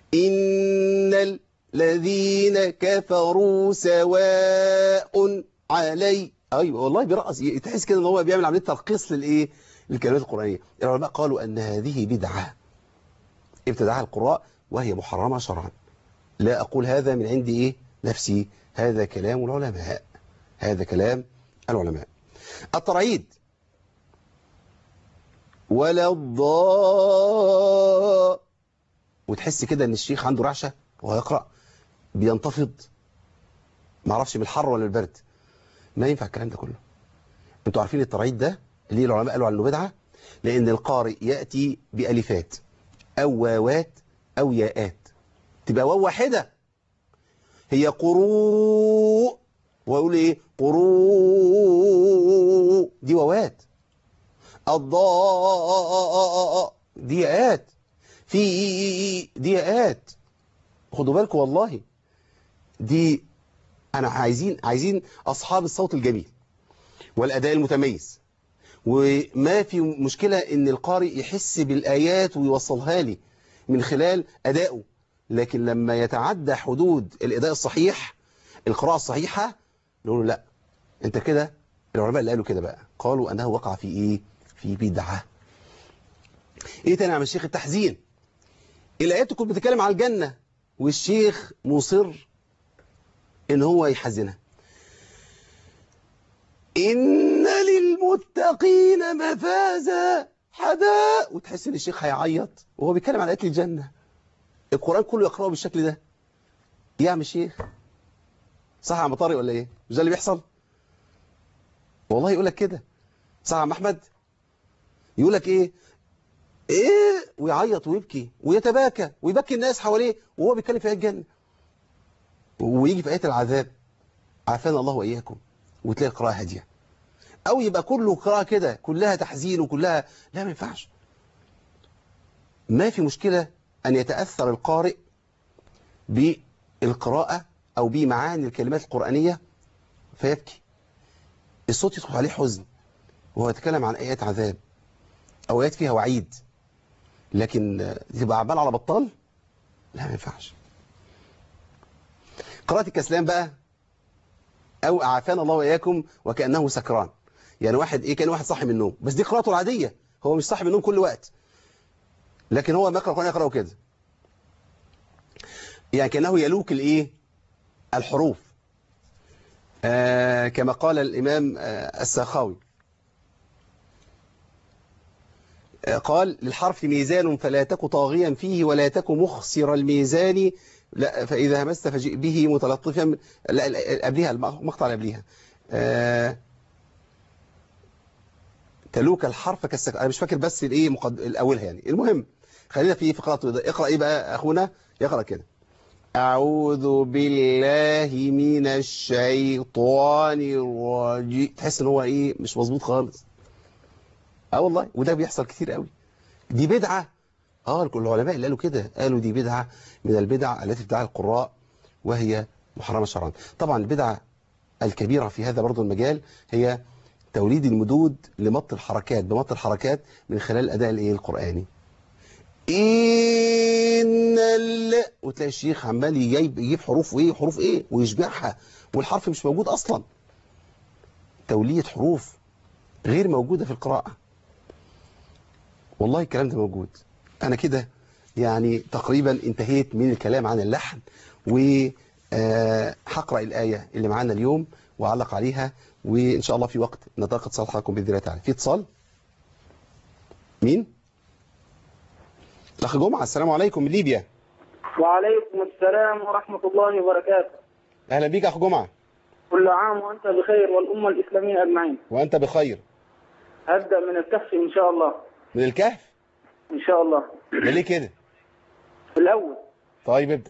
إن الذين كفروا سواء علي أيوة والله بيرقص تحس كده إن هو بيعمل عملية ترقيص للإيه للكلمات القرآنية العلماء قالوا أن هذه بدعة ابتدعها القراء وهي محرمة شرعا لا أقول هذا من عندي إيه نفسي هذا كلام العلماء هذا كلام العلماء الترعيد ولا الضاء وتحس كده ان الشيخ عنده رعشة وهو يقرأ بينتفض ما اعرفش من الحر ولا البرد ما ينفع الكلام ده كله انتوا عارفين الترعيد ده اللي العلماء قالوا عنه بدعة لان القارئ يأتي بألفات أو واوات أو ياءات تبقى واو واحدة هي قروء ويقول إيه قروء دي واوات الضاء دي ياءات في دي ياءات خدوا بالكم والله دي أنا عايزين عايزين أصحاب الصوت الجميل والأداء المتميز وما في مشكلة ان القارئ يحس بالآيات ويوصلها لي من خلال أدائه لكن لما يتعدى حدود الأداء الصحيح القراءة الصحيحة نقول له لا انت كده العلماء اللي قالوا كده بقى قالوا أنه وقع في إيه في بدعة إيه تاني يا عم الشيخ التحزين الآيات كنت بتتكلم على الجنة والشيخ مصر إن هو يحزنها إن للمتقين مفازا حداء وتحس ان الشيخ هيعيط وهو بيتكلم عن آيات الجنة القرآن كله يقرأه بالشكل ده يا عم الشيخ صح يا عم طارق ولا ايه مش ده اللي بيحصل والله يقول لك كده صح يا عم احمد يقول لك ايه ايه ويعيط ويبكي ويتباكى ويبكي الناس حواليه وهو بيتكلم في آيات الجنة ويجي في آيات العذاب عافانا الله وإياكم وتلاقي القراءة هادية أو يبقى كله قراءة كده كلها تحزين وكلها لا ما ينفعش ما في مشكلة أن يتأثر القارئ بالقراءة أو بمعاني الكلمات القرآنية فيبكي الصوت يدخل عليه حزن وهو يتكلم عن آيات عذاب أو آيات فيها وعيد لكن تبقى عمال على بطال لا ما ينفعش قراءة الكسلان بقى أو أعافانا الله وإياكم وكأنه سكران يعني واحد إيه كان واحد صاحي من النوم بس دي قراءته العادية هو مش صاحي من النوم كل وقت لكن هو ما يقرأ القرآن يقرأه كده يعني كأنه يلوك الإيه الحروف آه كما قال الإمام آه الساخاوي آه قال للحرف ميزان فلا تك طاغيا فيه ولا تك مخسر الميزان لا فإذا همست فجئ به متلطفا لا قبلها المقطع اللي قبلها آه تلوك الحرف كالسك انا مش فاكر بس الايه مقد... الاولها يعني المهم خلينا في في قراءه اقرا ايه بقى اخونا يقرا كده أعوذ بالله من الشيطان الرجيم تحس ان هو ايه مش مظبوط خالص اه والله وده بيحصل كتير قوي دي بدعة اه العلماء اللي قالوا كده قالوا دي بدعة من البدع التي ابتدعها القراء وهي محرمة شرعا طبعا البدعة الكبيرة في هذا برضو المجال هي توليد المدود لمط الحركات بمط الحركات من خلال الأداء الايه القرآني إن ال... وتلاقي الشيخ عمال يجيب يجيب حروف وايه حروف ايه ويشبعها والحرف مش موجود اصلا توليد حروف غير موجودة في القراءة والله الكلام ده موجود انا كده يعني تقريبا انتهيت من الكلام عن اللحن وهقرأ الآية اللي معانا اليوم وأعلق عليها وإن شاء الله في وقت نتلقى اتصال حضراتكم بإذن الله تعالى في اتصال مين؟ الأخ جمعة السلام عليكم من ليبيا وعليكم السلام ورحمة الله وبركاته أهلا بيك أخ جمعة كل عام وأنت بخير والأمة الإسلامية أجمعين وأنت بخير هبدأ من الكهف إن شاء الله من الكهف إن شاء الله ده ليه كده الأول طيب ابدأ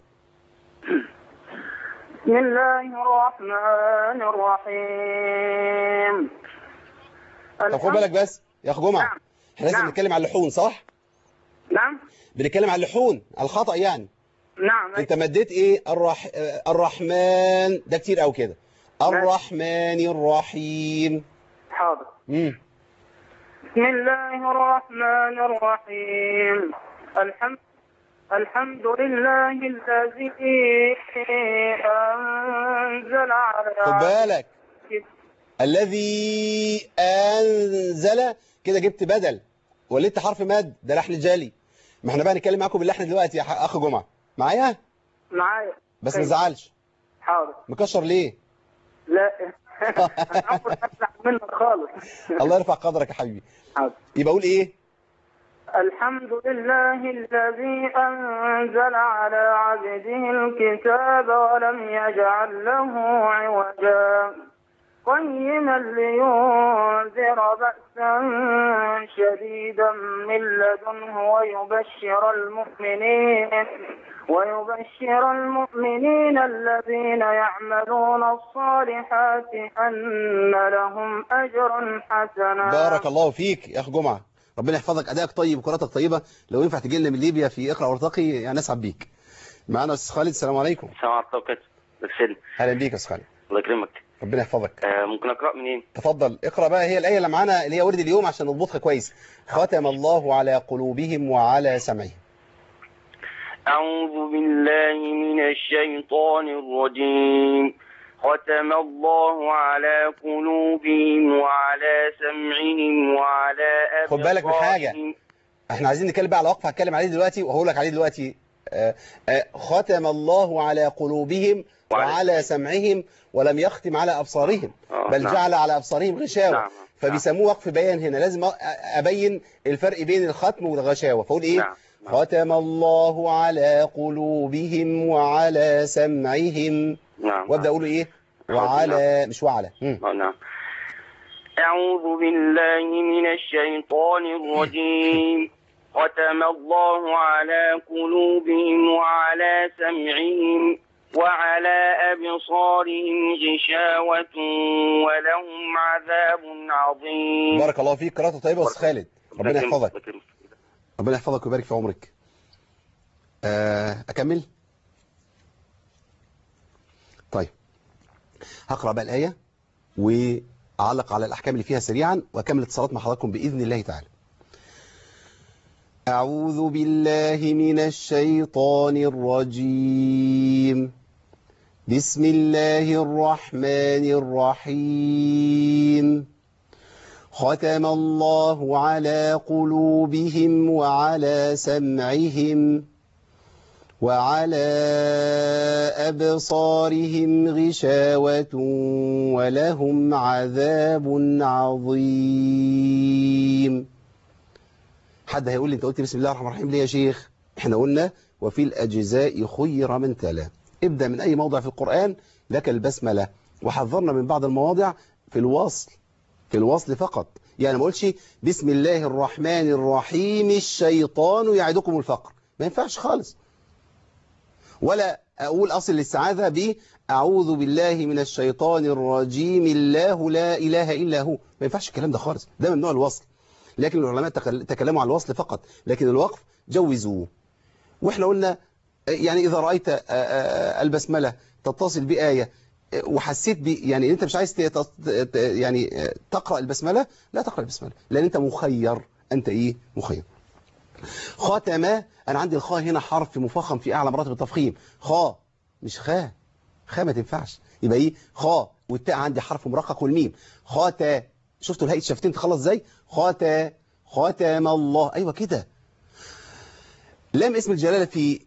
بسم الله الرحمن الرحيم طب خد بالك بس يا أخ جمعة نعم. احنا لازم نعم. نتكلم على اللحون صح؟ نعم بنتكلم على اللحون على الخطأ يعني نعم انت مديت ايه الرح... آه، الرحمن ده كتير قوي كده الرحمن الرحيم حاضر امم بسم الله الرحمن الرحيم الحمد الحمد لله الذي أنزل على خد بالك عبده الذي انزل كده جبت بدل ولدت حرف مد ده لحن جالي ما احنا بقى نتكلم معاكم باللحن دلوقتي يا ح- اخ جمعه معايا معايا بس طيب. ما تزعلش حاضر مكشر ليه لا أنا أول أسمع منك خالص الله يرفع قدرك يا حبيبي حاضر يبقى اقول ايه الحمد لله الذي أنزل على عبده الكتاب ولم يجعل له عوجا قيما لينذر بأسا شديدا من لدنه ويبشر المؤمنين ويبشر المؤمنين الذين يعملون الصالحات أن لهم أجرا حسنا بارك الله فيك يا اخ جمعه ربنا يحفظك ادائك طيب وقراءتك طيبه لو ينفع تجي لنا من ليبيا في اقرا وارتقي يعني نسعد بيك معانا استاذ خالد السلام عليكم السلام عليكم وبركاته بخير اهلا بيك يا استاذ خالد الله يكرمك ربنا يحفظك آه ممكن اقرا منين تفضل اقرا بقى هي الايه اللي معانا اللي هي ورد اليوم عشان نضبطها كويس ختم الله على قلوبهم وعلى سمعهم اعوذ بالله من الشيطان الرجيم ختم الله على قلوبهم وعلى سمعهم وعلى خد بالك من حاجة. أبصارهم. احنا عايزين نتكلم بقى على وقفه هتكلم عليه دلوقتي وهقول لك عليه دلوقتي آه، آه، ختم الله على قلوبهم وعلى- وعلى سمعهم ولم يختم على ابصارهم آه، بل نعم. جعل على ابصارهم غشاوه نعم، نعم. فبيسموه وقف بيان هنا لازم أ- ابين الفرق بين الختم والغشاوه فاقول ايه نعم، نعم. ختم الله على قلوبهم وعلى سمعهم نعم وابدا اقول ايه وعلى مش وعلى مم. آه، نعم أعوذ بالله من الشيطان الرجيم ختم الله على قلوبهم وعلى سمعهم وعلى أبصارهم غشاوة ولهم عذاب عظيم بارك الله فيك قراءه طيبه يا استاذ خالد ربنا بكرمك- يحفظك بكرمك. ربنا يحفظك ويبارك في عمرك آه، أكمل طيب هقرأ بقى الآية وأعلق على الأحكام اللي فيها سريعا وأكمل اتصالات مع حضراتكم بإذن الله تعالى أعوذ بالله من الشيطان الرجيم بسم الله الرحمن الرحيم ختم الله على قلوبهم وعلى سمعهم وعلى أبصارهم غشاوة ولهم عذاب عظيم حد هيقول لي انت قلت بسم الله الرحمن الرحيم ليه يا شيخ احنا قلنا وفي الأجزاء خير من تلا ابدأ من أي موضع في القرآن لك البسملة وحذرنا من بعض المواضع في الوصل في الوصل فقط يعني ما اقولش بسم الله الرحمن الرحيم الشيطان يعدكم الفقر ما ينفعش خالص ولا أقول أصل الاستعاذة ب أعوذ بالله من الشيطان الرجيم الله لا إله إلا هو ما ينفعش الكلام ده خالص ده ممنوع الوصل لكن العلماء تكل- تكلموا عن الوصل فقط لكن الوقف جوزوه واحنا قلنا يعني إذا رأيت آه، آه، البسملة تتصل بآية آه، وحسيت ب يعني أنت مش عايز ت- ت- ت- يعني آه، تقرأ البسملة لا تقرأ البسملة لأن أنت مخير أنت إيه مخير خاتم أنا عندي الخاء هنا حرف مفخم في أعلى مراتب التفخيم خاء مش خاء خاء ما تنفعش يبقى إيه خاء والتاء عندي حرف مرقق والميم خاتا شفتوا الهيئة شفتين تخلص ازاي خاتا خاتم الله أيوة كده لام اسم الجلالة في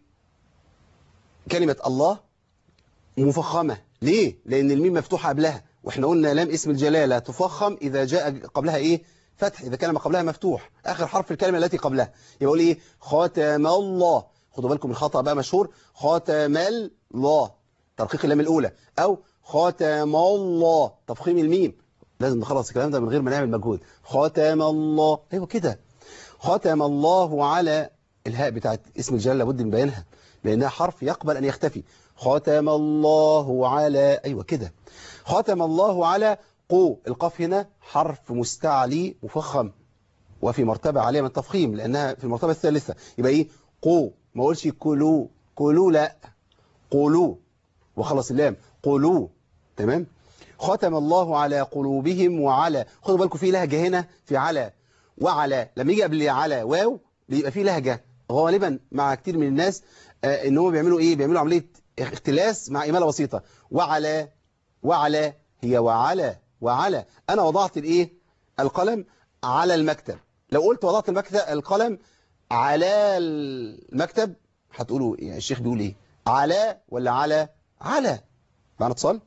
كلمة الله مفخمة ليه؟ لأن الميم مفتوحة قبلها واحنا قلنا لام اسم الجلالة تفخم إذا جاء قبلها إيه؟ فتح إذا كان ما قبلها مفتوح آخر حرف الكلمة التي قبلها يبقى يقول إيه؟ خاتم الله خدوا بالكم من الخطأ بقى مشهور خاتم الله ترقيق اللام الأولى أو خاتم الله تفخيم الميم لازم نخلص الكلام ده من غير ما نعمل مجهود خاتم الله أيوة كده ختم الله على الهاء بتاعت اسم الجلالة لابد من بيانها لأنها حرف يقبل أن يختفي ختم الله على أيوة كده ختم الله على قو القاف هنا حرف مستعلي مفخم وفي مرتبة عالية من التفخيم لأنها في المرتبة الثالثة يبقى إيه قو ما أقولش كلوا كلوا لا قولوا وخلص اللام قولوا تمام ختم الله على قلوبهم وعلى خدوا بالكم في لهجة هنا في على وعلى لما يجي قبل على واو بيبقى في لهجة غالبا مع كتير من الناس آه ان هم بيعملوا ايه بيعملوا عملية اختلاس مع إمالة بسيطة وعلى وعلى هي وعلى وعلى انا وضعت الايه القلم على المكتب لو قلت وضعت المكتب القلم على المكتب هتقولوا يعني الشيخ بيقول ايه على ولا على على معنا اتصال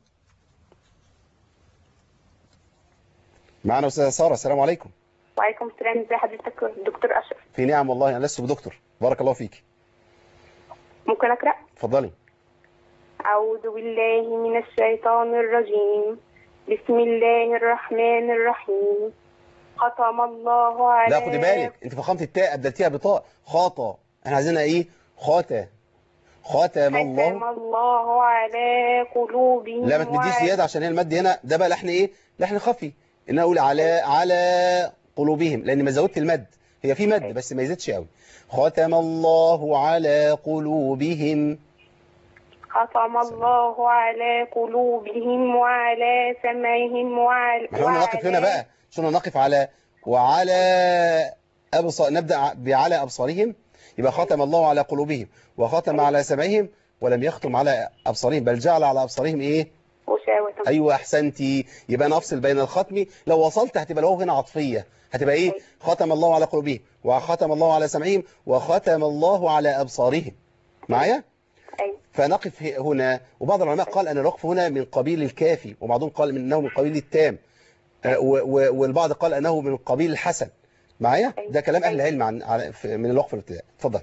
معنا استاذه ساره السلام عليكم وعليكم السلام ازي حضرتك دكتور اشرف في نعم والله انا لست بدكتور بارك الله فيك ممكن اقرا اتفضلي أعوذ بالله من الشيطان الرجيم بسم الله الرحمن الرحيم ختم الله على لا خدي بالك انت فخمت التاء ابدلتيها بطاء خاطا احنا عايزينها ايه خاطا ختم الله ختم الله على قلوبهم لا ما تمديش وعلى- زياده عشان هي المد هنا ده بقى لحن ايه لحن خفي ان أنا اقول على على قلوبهم لان ما زودت المد هي في مد بس ما يزيدش قوي ختم الله على قلوبهم ختم الله على قلوبهم وعلى سمعهم وعلى احنا قلنا نقف هنا بقى شو نقف على وعلى أبصار نبدأ بعلى أبصارهم يبقى ختم الله على قلوبهم وختم على سمعهم ولم يختم على أبصارهم بل جعل على أبصارهم إيه وشاوة أيوة أحسنتي يبقى أنا أفصل بين الختم لو وصلت هتبقى الواو هنا عطفية هتبقى إيه ختم الله على قلوبهم وختم الله على سمعهم وختم الله على أبصارهم معايا أيوة. فنقف ه- هنا وبعض العلماء قال أن الوقف هنا من قبيل الكافي وبعضهم قال أنه من قبيل التام آه، و- و- والبعض قال أنه من قبيل الحسن معايا ده كلام أهل العلم عن عن- في- من الوقف الابتدائي اتفضل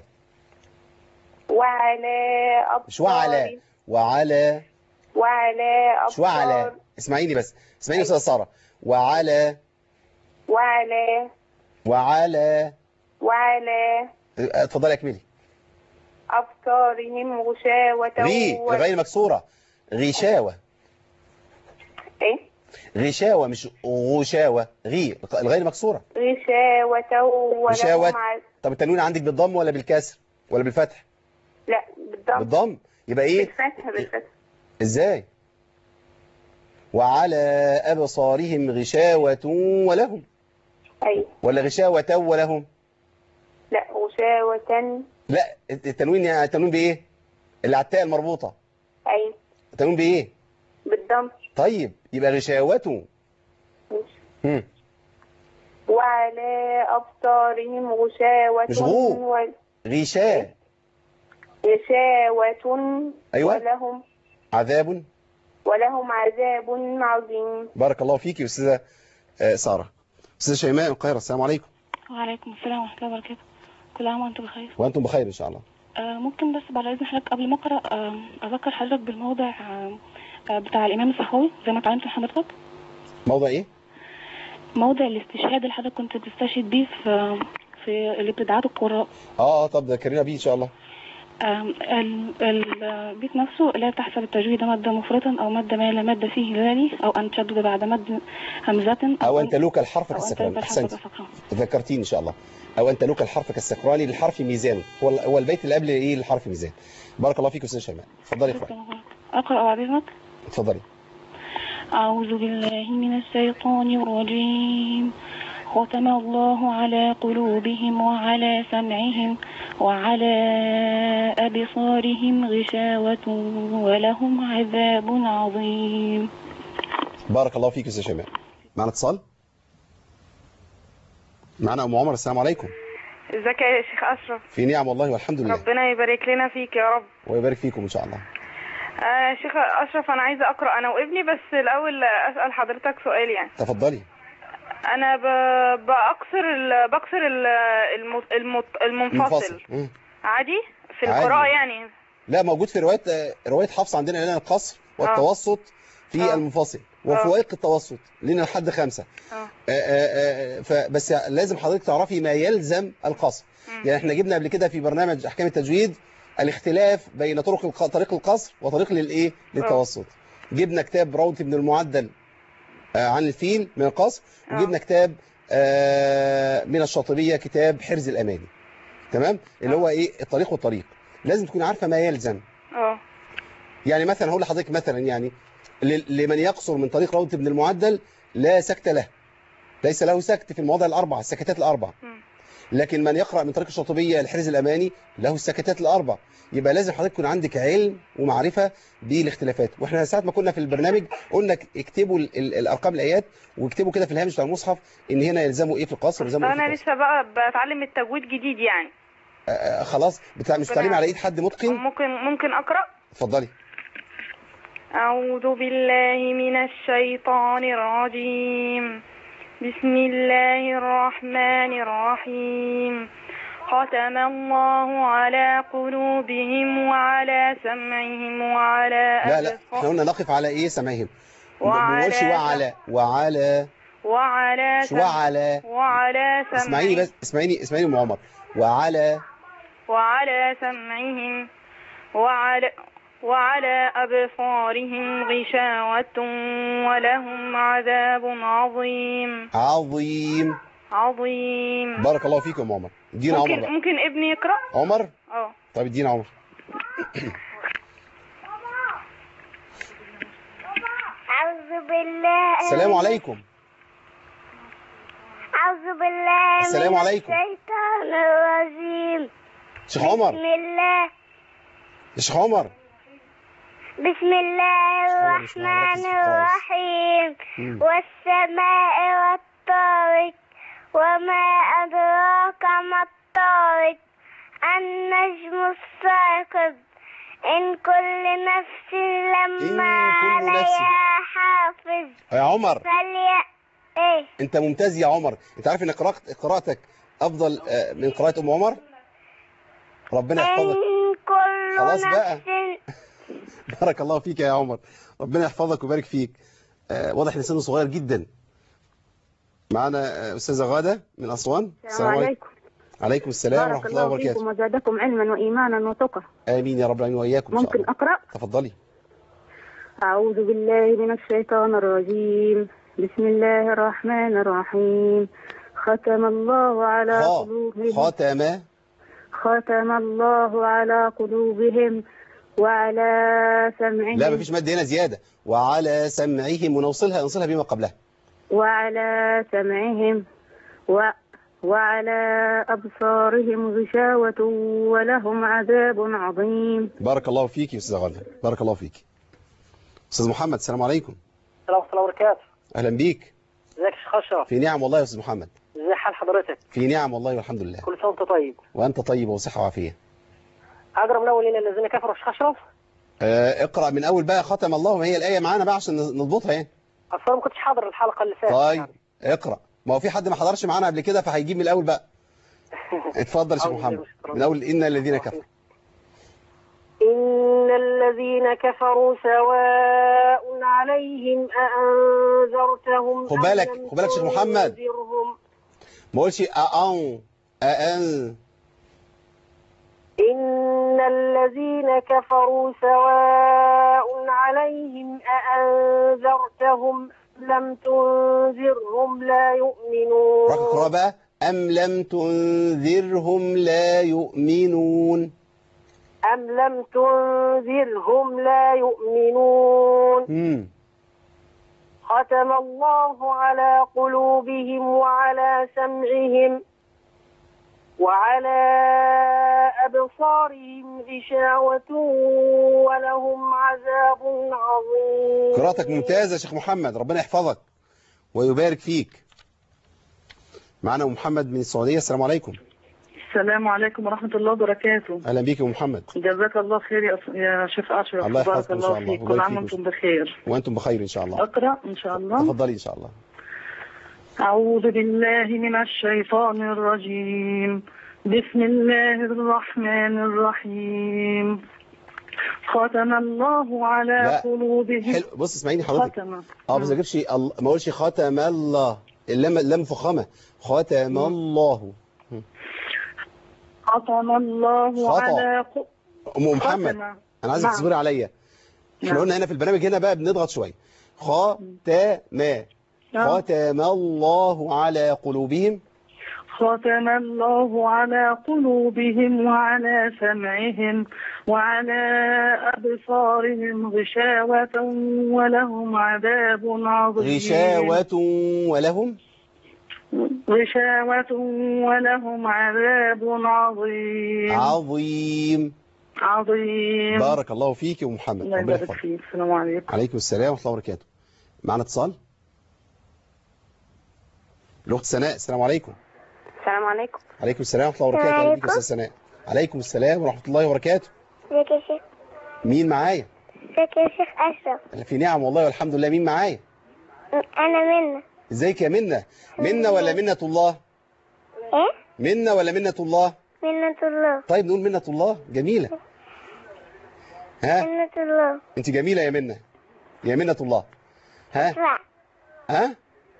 وعلى مش وعلى وعلى وعلى مش وعلى أبصار اسمعيني بس اسمعيني يا أستاذة سارة وعلى وعلى وعلى وعلى آه، اتفضلي اكملي أبصارهم غشاوة غي و- الغير مكسورة غشاوة إيه؟ غشاوة مش غشاوة غي الغير مكسورة غشاوة ولهم غشاوة ع- طب التنوين عندك بالضم ولا بالكسر ولا بالفتح لا بالضبط بالضم يبقى ايه بالفتح بالفتح ازاي وعلى أبصارهم غشاوة ولهم أيوة ولا غشاوة ولهم لا غشاوة لا التنوين يعني التنوين بإيه اللي على التاء المربوطة أيوة التنوين بإيه بالضم طيب يبقى غشاوة هم. وعلى أبصارهم غشاوة مش غو. و- غشاء غشاوة أيوة. ولهم عذاب ولهم عذاب عظيم بارك الله فيك يا أستاذة آه، سارة أستاذة شيماء من القاهرة السلام عليكم وعليكم السلام ورحمة الله وبركاته كل عام وانتم بخير وأنتم بخير إن شاء الله آه ممكن بس بعد إذن حضرتك قبل ما أقرأ آه أذكر حضرتك بالموضع آه آه بتاع الإمام السخاوي زي ما اتعلمت من حضرتك موضوع إيه موضع الاستشهاد اللي حضرتك كنت بتستشهد بيه في في الابتداعات القراء آه آه طب ذكرينا بيه إن شاء الله آم، ال- ال- البيت نفسه لا تحسب التجويد مادة مفرطا أو مادة ما لا مادة فيه ذلك أو أن تشدد بعد مد همزة أو أن تلوك الحرف أو أن كالسكران تلوك أحسنت الحرف كالسكران. ذكرتيني إن شاء الله أو أن تلوك الحرف كالسكران للحرف ميزان هو هو البيت اللي قبل إيه الحرف ميزان بارك الله فيك أستاذ شيماء اتفضلي يا إخوان أقرأ بعد إذنك اتفضلي أعوذ بالله من الشيطان الرجيم ختم الله على قلوبهم وعلى سمعهم وعلى أبصارهم غشاوة ولهم عذاب عظيم بارك الله فيك يا أستاذ شيماء معنا اتصال معنا أم عمر السلام عليكم ازيك يا شيخ اشرف في نعم والله والحمد لله ربنا يبارك لنا فيك يا رب ويبارك فيكم إن شاء الله آه شيخ اشرف انا عايزه اقرا انا وابني بس الاول اسال حضرتك سؤال يعني تفضلي انا ب... بأكسر ال... بكسر ال... الم... الم... المنفصل منفصل مم. عادي في عادي. القراءه يعني لا موجود في رواية رواية حفص عندنا لنا القصر والتوسط في المنفصل وفوائق التوسط لنا لحد خمسة اه آه، آه، آه، فبس لازم حضرتك تعرفي ما يلزم القصر يعني احنا جبنا قبل كده في برنامج احكام التجويد الاختلاف بين طرق الق- طريق القصر وطريق للايه للتوسط جبنا كتاب روضة ابن المعدل آه، عن الفيل من القصر وجبنا كتاب آه، من الشاطبية كتاب حرز الاماني تمام اللي هو ايه الطريق والطريق لازم تكون عارفة ما يلزم اه يعني مثلا هقول لحضرتك مثلا يعني ل- لمن يقصر من طريق روضة ابن المعدل لا سكت له ليس له سكت في المواضع الأربعة السكتات الأربع لكن من يقرأ من طريق الشاطبية الحرز الأماني له السكتات الأربع يبقى لازم حضرتك يكون عندك علم ومعرفة بالاختلافات واحنا ساعة ما كنا في البرنامج قلنا ك- اكتبوا ال- ال- الأرقام الآيات واكتبوا كده في الهامش بتاع المصحف إن هنا يلزموا إيه في القصر ويلزموا إيه في انا القصر لسه بقى بتعلم التجويد جديد يعني آه، آه، خلاص بتاع مش بتعليم على إيد حد متقن ممكن ممكن اقرا اتفضلي أعوذ بالله من الشيطان الرجيم بسم الله الرحمن الرحيم ختم الله على قلوبهم وعلى سمعهم وعلى لا لا احنا قلنا نقف على إيه سمعهم ما وعلى بنقولش وعلى وعلى وعلى مش وعلى وعلى اسمعيني سمعهم بس اسمعيني اسمعيني ام عمر وعلى وعلى سمعهم وعلى وعلى أبصارهم غشاوة ولهم عذاب عظيم عظيم عظيم بارك الله فيكم يا عمر ادينا عمر ممكن بقى ممكن ابني يقرأ عمر اه طيب ادينا عمر أعوذ بالله السلام عليكم أعوذ بالله السلام من عليكم. الشيطان الرجيم شيخ عمر بسم الله يا شيخ عمر بسم الله الرحمن الرحيم مم. والسماء والطارق وما أدراك ما الطارق النجم الثاقب إن كل نفس لما كل نفس. عليها حافظ يا عمر فلي إيه انت ممتاز يا عمر انت عارف ان قراءت قراءتك افضل آه، من قراءة ام عمر ربنا يحفظك إن كل خلاص بقى. نفس بارك الله فيك يا عمر ربنا يحفظك ويبارك فيك آه، واضح ان سنه صغير جدا معنا آه، استاذه غاده من اسوان السلام عليكم عليكم السلام بارك ورحمه الله الله فيكم وبركاته وزادكم علما وإيمانا وتقى امين يا رب العالمين واياكم ان شاء ممكن الله أقرأ تفضلي أعوذ بالله من الشيطان الرجيم بسم الله الرحمن الرحيم ختم الله على خا قلوبهم خاتم ختم الله على قلوبهم وعلى سمعهم لا مفيش مد هنا زياده وعلى سمعهم ونوصلها نوصلها بما قبلها وعلى سمعهم و وعلى أبصارهم غشاوة ولهم عذاب عظيم بارك الله فيك يا استاذه غاده بارك الله فيك استاذ محمد السلام عليكم السلام ورحمة الله وبركاته اهلا بيك ازيك يا شيخ اشرف في نعم والله يا استاذ محمد ازي حال حضرتك في نعم والله والحمد لله كل سنة وانت طيب وانت طيب وصحه وعافيه اقرا من اول الى الذين كفروا يا شيخ اشرف آه، اقرا من اول بقى ختم الله ما هي الايه معانا بقى عشان نضبطها يعني اصلا ما كنتش حاضر الحلقة اللي فاتت طيب اقرا ما هو في حد ما حضرش معانا قبل كده فهيجيب من الاول بقى اتفضل يا شيخ محمد من اول ان الذين كفروا إن الذين كفروا سواء عليهم أأنذرتهم خد أم بالك لم خد بالك يا شيخ محمد تنذرهم ما اقولش أأن أأن إن الذين كفروا سواء عليهم أأنذرتهم لم تنذرهم لا يؤمنون رقم اقرأ بقى أم لم تنذرهم لا يؤمنون أم لم تنذرهم لا يؤمنون مم. ختم الله على قلوبهم وعلى سمعهم وعلى أبصارهم غشاوة ولهم عذاب عظيم قراءتك ممتازة يا شيخ محمد ربنا يحفظك ويبارك فيك معنا أم محمد من السعودية السلام عليكم السلام عليكم ورحمة الله وبركاته أهلا بيك يا أم محمد جزاك الله خير يا أص- يا شيخ أشرف الله بارك يحفظكم إن شاء الله الله فيك كل ويبارك عام فيكم. وأنتم بخير وأنتم بخير إن شاء الله أقرأ إن شاء الله تفضلي إن شاء الله أعوذ بالله من الشيطان الرجيم بسم الله الرحمن الرحيم ختم الله على لا. قلوبهم حلو بص اسمعيني حضرتك ختم اه بس ما اجيبش ال- ما اقولش ختم الله اللام اللام فخامه ختم الله ختم الله خطأ. على ق... ام محمد ختم. انا عايزك نعم. تصبري عليا احنا نعم. قلنا هنا في البرنامج هنا بقى بنضغط شويه ختم نعم. ختم الله على قلوبهم ختم الله على قلوبهم وعلى سمعهم وعلى أبصارهم غشاوة ولهم عذاب عظيم غشاوة ولهم غشاوة ولهم عذاب عظيم عظيم عظيم بارك الله فيك يا أم محمد الله ربنا يبارك يحفظك فيك السلام عليكم عليكم السلام ورحمه الله وبركاته معنا اتصال الاخت سناء السلام عليكم السلام عليكم عليكم السلام ورحمه الله وبركاته اهلا بيك يا استاذ سناء عليكم السلام ورحمه الله وبركاته ازيك يا شيخ مين معايا ازيك يا شيخ أشرف في نعم والله والحمد لله مين معايا أنا منى ازيك يا منة منة ولا منة الله إيه منة ولا منة الله منة الله طيب نقول منة الله جميلة ها منة الله انت جميلة يا منة يا منة الله ها ادفع ها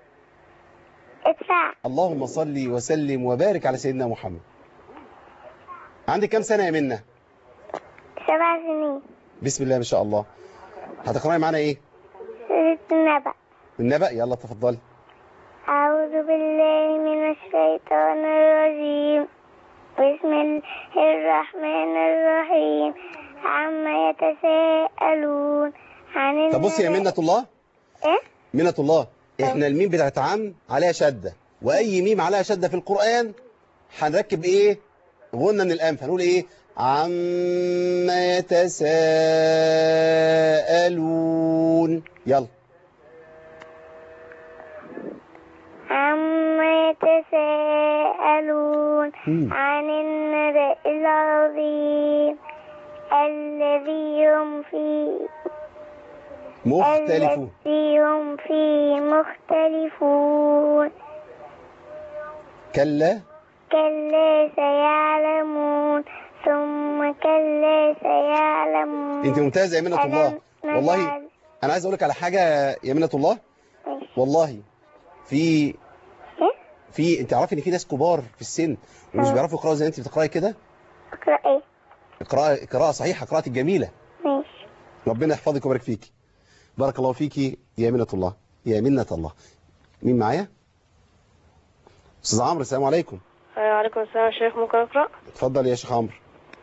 ادفع اللهم صل وسلم وبارك على سيدنا محمد عندك كام سنة يا منة سبع سنين بسم الله ما شاء الله هتقرأي معانا ايه سورة النبأ النبأ يلا تفضلي أعوذ بالله من الشيطان الرجيم بسم الله الرحمن الرحيم عما يتساءلون عن طب بصي يا النبأ- منة الله إيه؟ منة الله احنا الميم بتاعت عم عليها شدة واي ميم عليها شدة في القرآن هنركب ايه غنى من الانف هنقول ايه عما يتساءلون يلا عما يتساءلون مم. عن النبأ العظيم الذي هم فيه مختلفون الذي هم فيه مختلفون كلا كلا سيعلمون ثم كلا سيعلمون انت ممتازة يا منة الله ألم والله نجعل- انا عايز اقول لك على حاجة يا منة الله والله في في انت عارف ان في ناس كبار في السن ومش اه. بيعرفوا يقراوا زي انت بتقراي كده اقرأ ايه قراءة قراءة صحيحة قراءتك جميلة ماشي ربنا يحفظك ويبارك فيك بارك الله فيك يا منة الله يا منة الله مين معايا استاذ عمرو السلام عليكم وعليكم السلام يا شيخ ممكن أقرأ اتفضل يا شيخ عمرو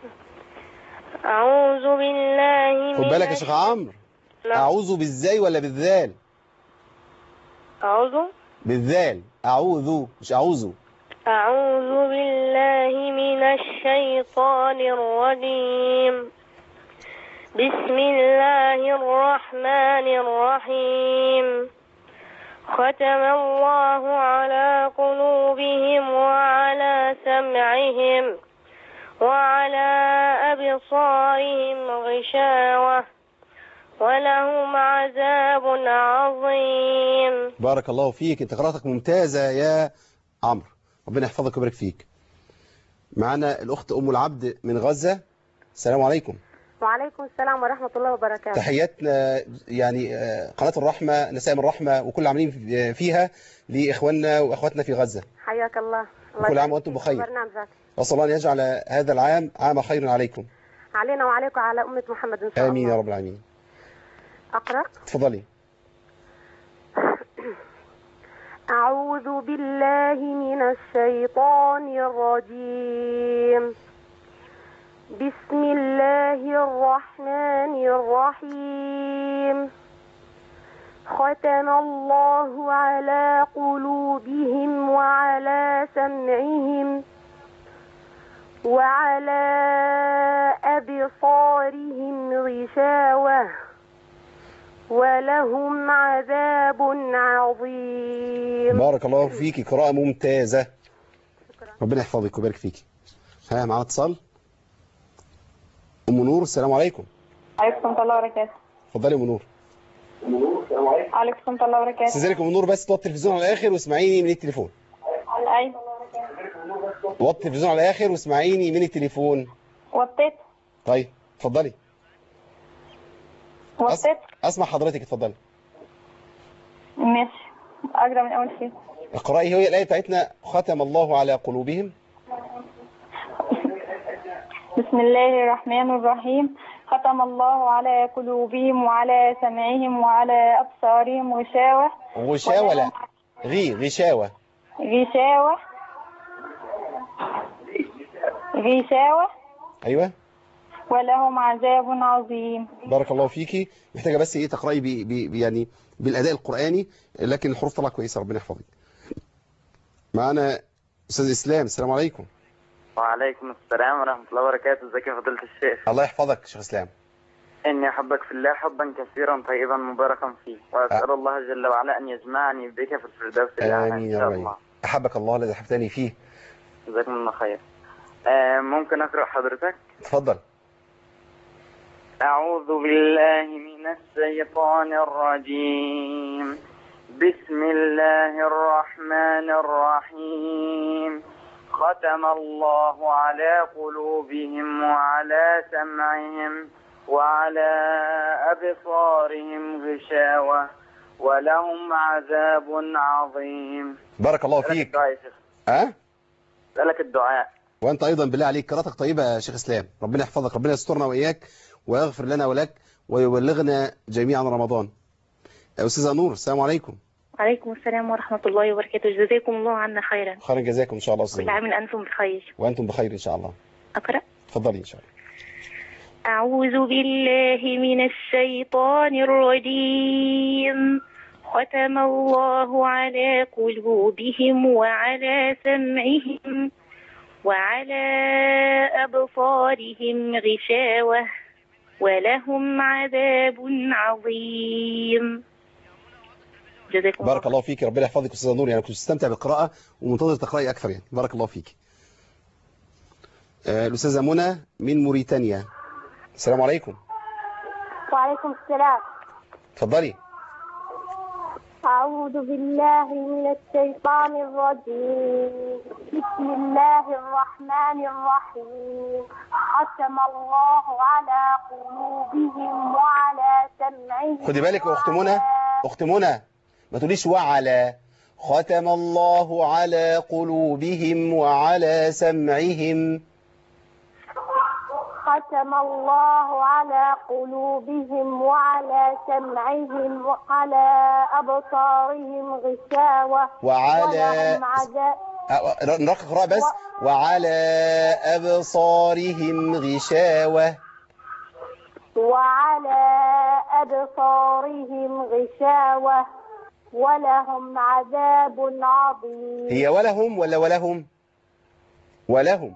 أعوذ بالله خد من بالك يا شيخ عمرو لا. اعوذ بالزاي ولا بالذال أعوذ بالذال اعوذ مش اعوذ أعوذ بالله من الشيطان الرجيم بسم الله الرحمن الرحيم ختم الله على قلوبهم وعلى سمعهم وعلى أبصارهم غشاوة ولهم عذاب عظيم بارك الله فيك انت قراءتك ممتازة يا عمرو ربنا يحفظك ويبارك فيك معانا الاخت ام العبد من غزة السلام عليكم وعليكم السلام ورحمة الله وبركاته تحياتنا يعني آه، قناة الرحمة نسائم الرحمة وكل عاملين في- فيها لإخواننا وأخواتنا في غزة حياك الله الله وكل عام يبارك وأنتم فيك بخير. في برنامجك وأسأل الله أن يجعل هذا العام عام خير عليكم علينا وعليكم على أمة محمد إن شاء آمين الله يا رب العالمين أقرأ تفضلي أعوذ بالله من الشيطان الرجيم بسم الله الرحمن الرحيم ختم الله على قلوبهم وعلى سمعهم وعلى أبصارهم غشاوة ولهم عذاب عظيم بارك الله فيك قراءة ممتازة ربنا يحفظك ويبارك فيك ها معانا اتصال أم نور السلام عليكم عليكم ورحمة الله وبركاته اتفضلي يا أم نور عليكم ورحمة الله وبركاته استاذنك أم نور بس توطي التلفزيون على الآخر واسمعيني من التليفون أيوة وطي التلفزيون على الآخر واسمعيني من التليفون وطيت طيب اتفضلي وطيت أسمع حضرتك اتفضلي ماشي أقرأ من أول شيء اقرأي هي الآية بتاعتنا ختم الله على قلوبهم بسم الله الرحمن الرحيم ختم الله على قلوبهم وعلى سمعهم وعلى أبصارهم غشاوة غشاوة لا غي غشاوة غشاوة غشاوة أيوة ولهم عذاب عظيم بارك الله فيكي محتاجة بس ايه تقرأي بي بي يعني بالأداء القرآني لكن الحروف طلع كويسة ربنا يحفظك معانا أستاذ إسلام السلام عليكم وعليكم السلام ورحمة الله وبركاته ازيك يا فضيلة الشيخ الله يحفظك شيخ إسلام إني أحبك في الله حبا كثيرا طيبا مباركا فيه وأسأل الله جل وعلا أن يجمعني بك في الفردوس الأعلى آمين إن يا شاء رب الله أحبك الله الذي أحبتني فيه جزاكم الله خير آه ممكن أقرأ حضرتك اتفضل أعوذ بالله من الشيطان الرجيم بسم الله الرحمن الرحيم ختم الله على قلوبهم وعلى سمعهم وعلى أبصارهم غشاوة ولهم عذاب عظيم بارك الله فيك الدعاء يا شيخ ها سألك الدعاء وأنت أيضا بالله عليك قراءتك طيبة يا شيخ إسلام ربنا يحفظك ربنا يسترنا وإياك ويغفر لنا ولك ويبلغنا جميعا رمضان أستاذة نور السلام عليكم وعليكم السلام ورحمة الله وبركاته جزاكم الله عنا خيرا خيرا جزاكم إن شاء الله كل أستاذة عام أنتم بخير وأنتم بخير إن شاء الله أقرأ تفضلي إن شاء الله أعوذ بالله من الشيطان الرجيم ختم الله على قلوبهم وعلى سمعهم وعلى أبصارهم غشاوة ولهم عذاب عظيم جزاكم بارك الله فيك ربنا يحفظك أستاذة نور يعني كنت تستمتع بالقراءة ومنتظر تقرأي أكثر يعني بارك الله فيك آه، الأستاذة منى من موريتانيا السلام عليكم وعليكم السلام اتفضلي أعوذ بالله من الشيطان الرجيم بسم الله الرحمن الرحيم ختم الله على قلوبهم وعلى سمعهم خدي بالك يا أخت منى أخت منى ما تقوليش وعلى ختم الله على قلوبهم وعلى سمعهم ختم الله على قلوبهم وعلى سمعهم وعلى أبصارهم غشاوة وعلى ولهم عذاب أه، نرقق قراءة بس وعلى أبصارهم غشاوة وعلى أبصارهم غشاوة ولهم عذاب عظيم هي ولهم ولا ولهم ولهم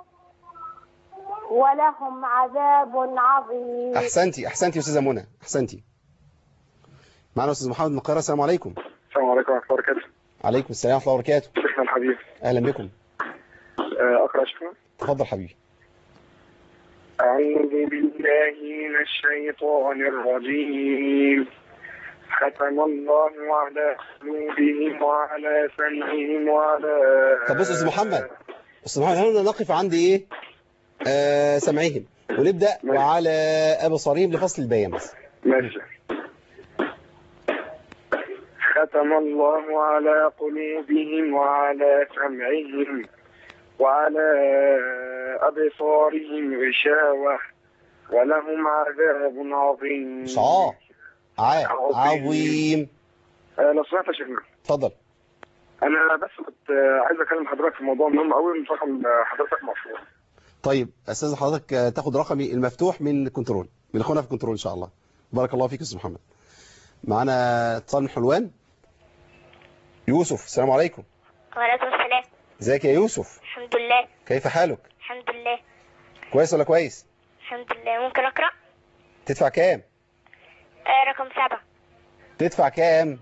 ولهم عذاب عظيم أحسنتي أحسنتي يا أستاذة منى أحسنتي معنا أستاذ محمد من القاهرة السلام عليكم السلام عليكم ورحمة الله وبركاته عليكم السلام ورحمة الله وبركاته شيخنا الحبيب أهلا بكم آه، أقرأ شيخنا تفضل حبيبي أعوذ بالله من الشيطان الرجيم ختم الله على قلوبهم وعلى سمعهم وعلى طب بص أستاذ محمد أستاذ محمد هنا نقف عند إيه آه سمعهم ونبدأ وعلى أبصارهم لفصل البيان بس ماشي ختم الله على قلوبهم وعلى سمعهم وعلى أبصارهم غشاوة ولهم عذاب عظيم مش عا ع عظيم آه، لو سمحت يا شيخنا اتفضل أنا بس كنت آه، عايز أكلم حضرتك في موضوع مهم أوي من رقم آه، حضرتك مشهور طيب استاذ حضرتك آه، تاخد رقمي المفتوح من كنترول من اخونا في كنترول ان شاء الله بارك الله فيك يا استاذ محمد معانا اتصال من حلوان يوسف السلام عليكم وعليكم السلام ازيك يا يوسف الحمد لله كيف حالك الحمد لله كويس ولا كويس الحمد لله ممكن أقرأ تدفع كام آه رقم سبعة تدفع كام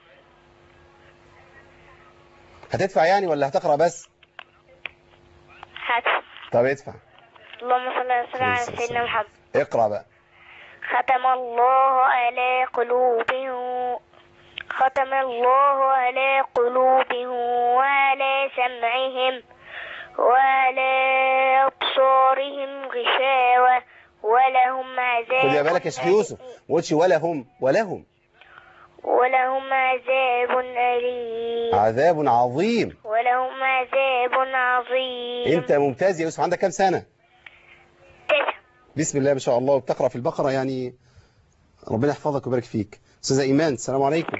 هتدفع يعني ولا هتقرا بس هات طب ادفع اللهم صل وسلم على سيدنا محمد اقرا بقى ختم الله على قلوبهم ختم الله على قلوبهم وعلى سمعهم وعلى أبصارهم غشاوة ولهم عذاب خد يا بالك يا شيخ يوسف ما قلتش ولا هم ولا هم ولهم عذاب أليم عذاب عظيم ولهم عذاب عظيم انت ممتاز يا يوسف عندك كام سنه تسعة بسم الله ما شاء الله وبتقرا في البقره يعني ربنا يحفظك ويبارك فيك استاذه ايمان السلام عليكم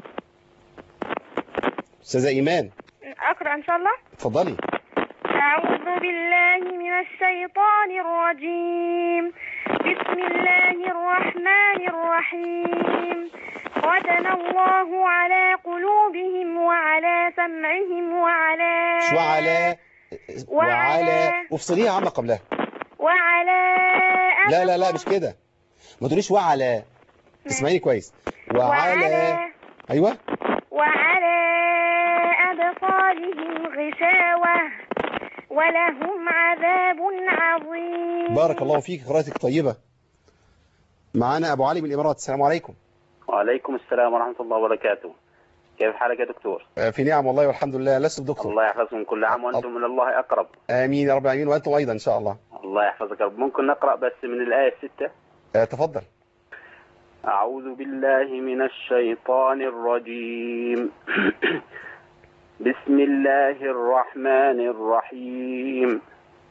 استاذه ايمان أقرأ إن شاء الله اتفضلي أعوذ بالله من الشيطان الرجيم بسم الله الرحمن الرحيم ختم الله على قلوبهم وعلى سمعهم وعلى مش وعلى وعلى وافصليها عما قبلها وعلى لا لا لا مش كده ما تقوليش وعلى اسمعيني كويس وعلى وعلى ايوه وعلى أبصارهم غشاوة ولهم عذاب عظيم بارك الله فيك قراءتك طيبه معانا ابو علي من الامارات السلام عليكم وعليكم السلام ورحمة الله وبركاته كيف حالك يا دكتور آه، في نعم والله والحمد لله لست بدكتور الله يحفظكم كل عام وأنتم من الله أقرب امين يا رب العالمين وانتم ايضا ان شاء الله الله يحفظك يا رب ممكن نقرأ بس من الآية الستة آه، تفضل أعوذ بالله من الشيطان الرجيم بسم الله الرحمن الرحيم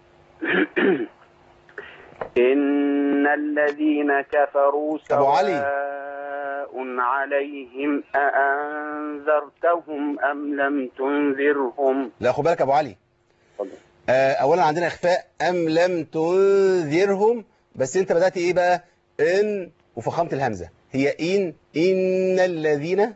إن الذين كفروا أبو علي. سواء عليهم أأنذرتهم أم لم تنذرهم لا خد بالك يا ابو علي آه، اولا عندنا اخفاء ام لم تنذرهم بس انت بدات ايه بقى ان وفخامه الهمزه هي ان ان الذين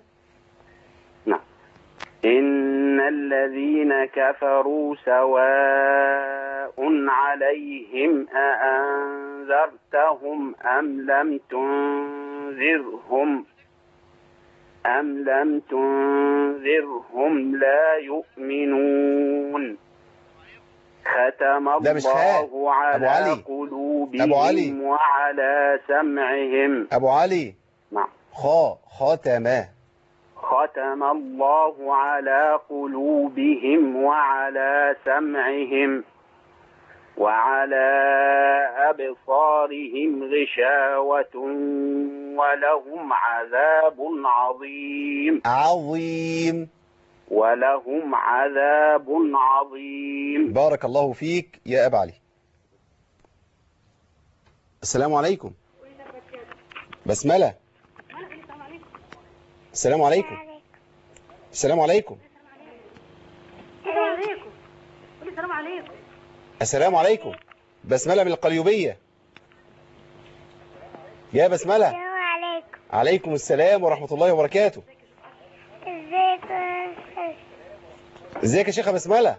إن الذين كفروا سواء عليهم أأنذرتهم أم لم تنذرهم أم لم تنذرهم لا يؤمنون ختم ده مش خاء. الله على أبو علي. قلوبهم أبو علي. وعلى سمعهم ابو علي نعم خا ختم ختم الله على قلوبهم وعلى سمعهم وعلى أبصارهم غشاوة ولهم عذاب عظيم عظيم ولهم عذاب عظيم بارك الله فيك يا ابا علي السلام عليكم بسمله السلام عليكم السلام عليكم السلام عليكم قولي السلام عليكم السلام عليكم بسمله من القليوبيه يا بسمله السلام عليكم عليكم السلام ورحمه الله وبركاته ازيك يا أستاذ؟ ازيك يا شيخه بسمله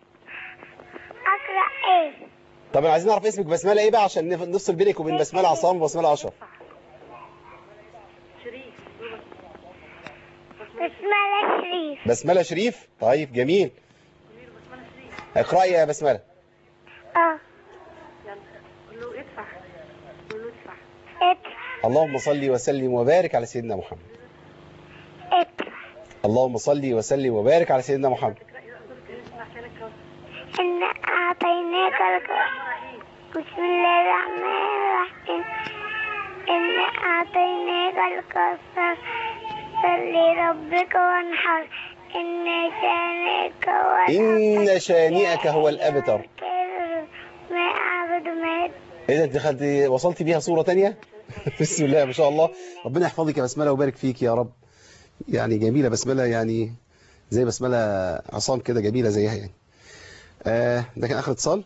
اقرا ايه طب عايزين نعرف اسمك بسمله ايه بقى عشان نف- نفصل بينك وبين بسمله عصام وبسمله اشرف بسملة شريف بسمله شريف طيب جميل اقراي يا بسمله اه قول له ادفع قول له ادفع ادفع اللهم صل وسلم وبارك على سيدنا محمد ادفع اللهم صل وسلم وبارك على سيدنا محمد إن أعطيناك الكوثر بسم الله الرحمن الرحيم إن أعطيناك الكوثر صل لربك وانحر إن شانئك هو إن شانئك هو الأبتر الأبتر ما أعبد ما إيه ده أنت دخلت وصلت بيها صورة تانية بسم الله ما شاء الله ربنا يحفظك يا بسملة ويبارك فيك يا رب يعني جميلة بسملة يعني زي بسملة عصام كده جميلة زيها يعني آه ده كان آخر اتصال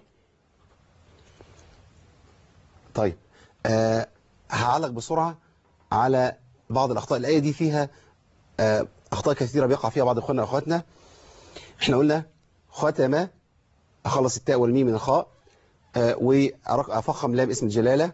طيب آه هعلق بسرعة على بعض الأخطاء الآية دي فيها آه أخطاء كثيرة بيقع فيها بعض إخواننا وأخواتنا احنا قلنا ختم أخلص التاء والميم من الخاء آه وأفخم لام اسم الجلالة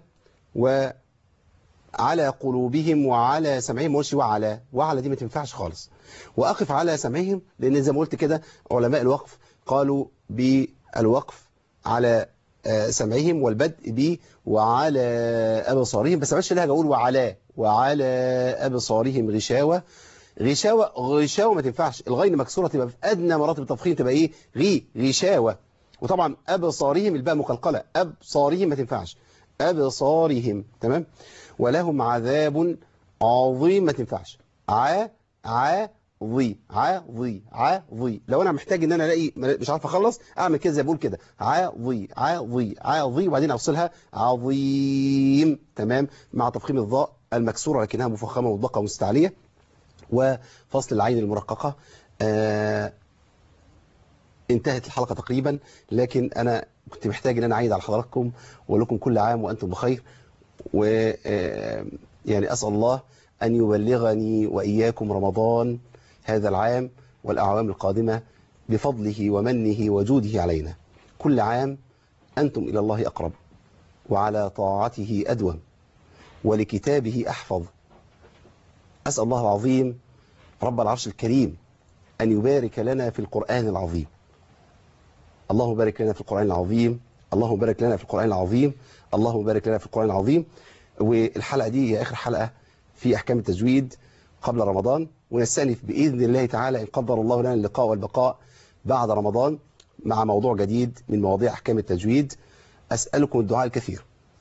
وعلى قلوبهم وعلى سمعهم ما قلتش وعلى وعلى دي ما تنفعش خالص وأقف على سمعهم لأن زي ما قلت كده علماء الوقف قالوا بالوقف على آه، سمعهم والبدء ب وعلى أبصارهم بس ما عملش لها أقول وعلى وعلى أبصارهم غشاوة غشاوة غشاوة ما تنفعش الغين مكسورة تبقى في أدنى مراتب التفخيم تبقى إيه غي غشاوة وطبعا أبصارهم الباء مقلقلة أبصارهم ما تنفعش أبصارهم تمام ولهم عذاب عظيم ما تنفعش ع ع ضي ع ضي ع ضي لو انا محتاج ان انا الاقي مش عارف اخلص اعمل كده زي بقول كده ع ضي ع ضي ع ضي وبعدين اوصلها عظيم تمام مع تفخيم الضاء المكسوره لكنها مفخمه مطلقه مستعليه وفصل العين المرققه آه انتهت الحلقه تقريبا لكن انا كنت محتاج ان انا اعيد على حضراتكم واقول لكم كل عام وانتم بخير و آه، يعني اسال الله ان يبلغني واياكم رمضان هذا العام والاعوام القادمه بفضله ومنه وجوده علينا كل عام انتم الى الله اقرب وعلى طاعته ادوم ولكتابه احفظ اسال الله العظيم رب العرش الكريم ان يبارك لنا في القران العظيم اللهم بارك لنا في القرآن العظيم اللهم بارك لنا في القرآن العظيم اللهم بارك لنا في القرآن العظيم والحلقة دي هي آخر حلقة في أحكام التجويد قبل رمضان ونستأنف بإذن الله تعالى إن قدر الله لنا اللقاء والبقاء بعد رمضان مع موضوع جديد من مواضيع أحكام التجويد أسألكم الدعاء الكثير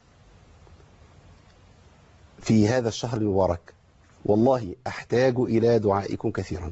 في هذا الشهر المبارك والله أحتاج إلى دعائكم كثيرا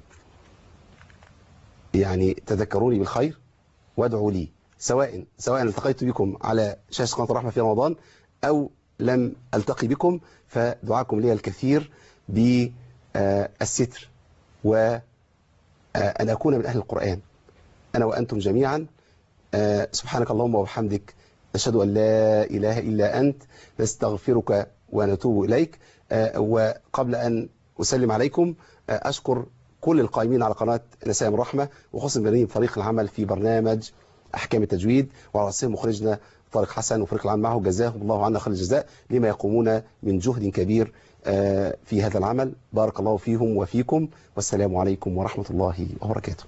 يعني تذكروني بالخير وادعوا لي سواء سواء التقيت بكم على شاشة قناة الرحمة في رمضان أو لم ألتقي بكم فدعاكم لي الكثير بالستر وأن أكون من أهل القرآن أنا وأنتم جميعا آه، سبحانك اللهم وبحمدك نشهد أن لا إله إلا أنت نستغفرك ونتوب إليك آه، وقبل أن أسلم عليكم آه، أشكر كل القائمين على قناة نسائم الرحمة وخصوصا برنامج فريق العمل في برنامج أحكام التجويد وعلى رأسهم مخرجنا طارق حسن وفريق العمل معه جزاهم الله عنا خير الجزاء لما يقومون من جهد كبير آه، في هذا العمل بارك الله فيهم وفيكم والسلام عليكم ورحمة الله وبركاته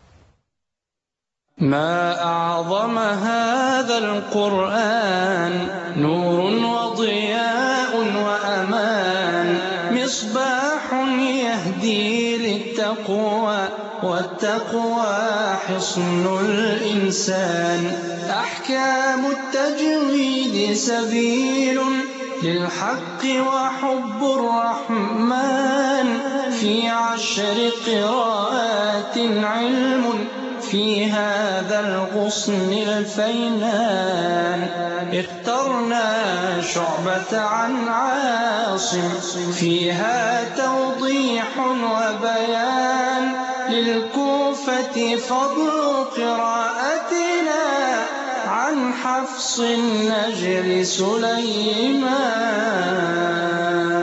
ما أعظم هذا القرآن نور وضياء وأمان مصباح يهدي للتقوى والتقوى حصن الإنسان أحكام التجويد سبيل للحق وحب الرحمن في عشر قراءات علم في هذا الغصن الفينان اخترنا شعبة عن عاصم فيها توضيح وبيان للكوفة فضل قراءتنا عن حفص النجل سليمان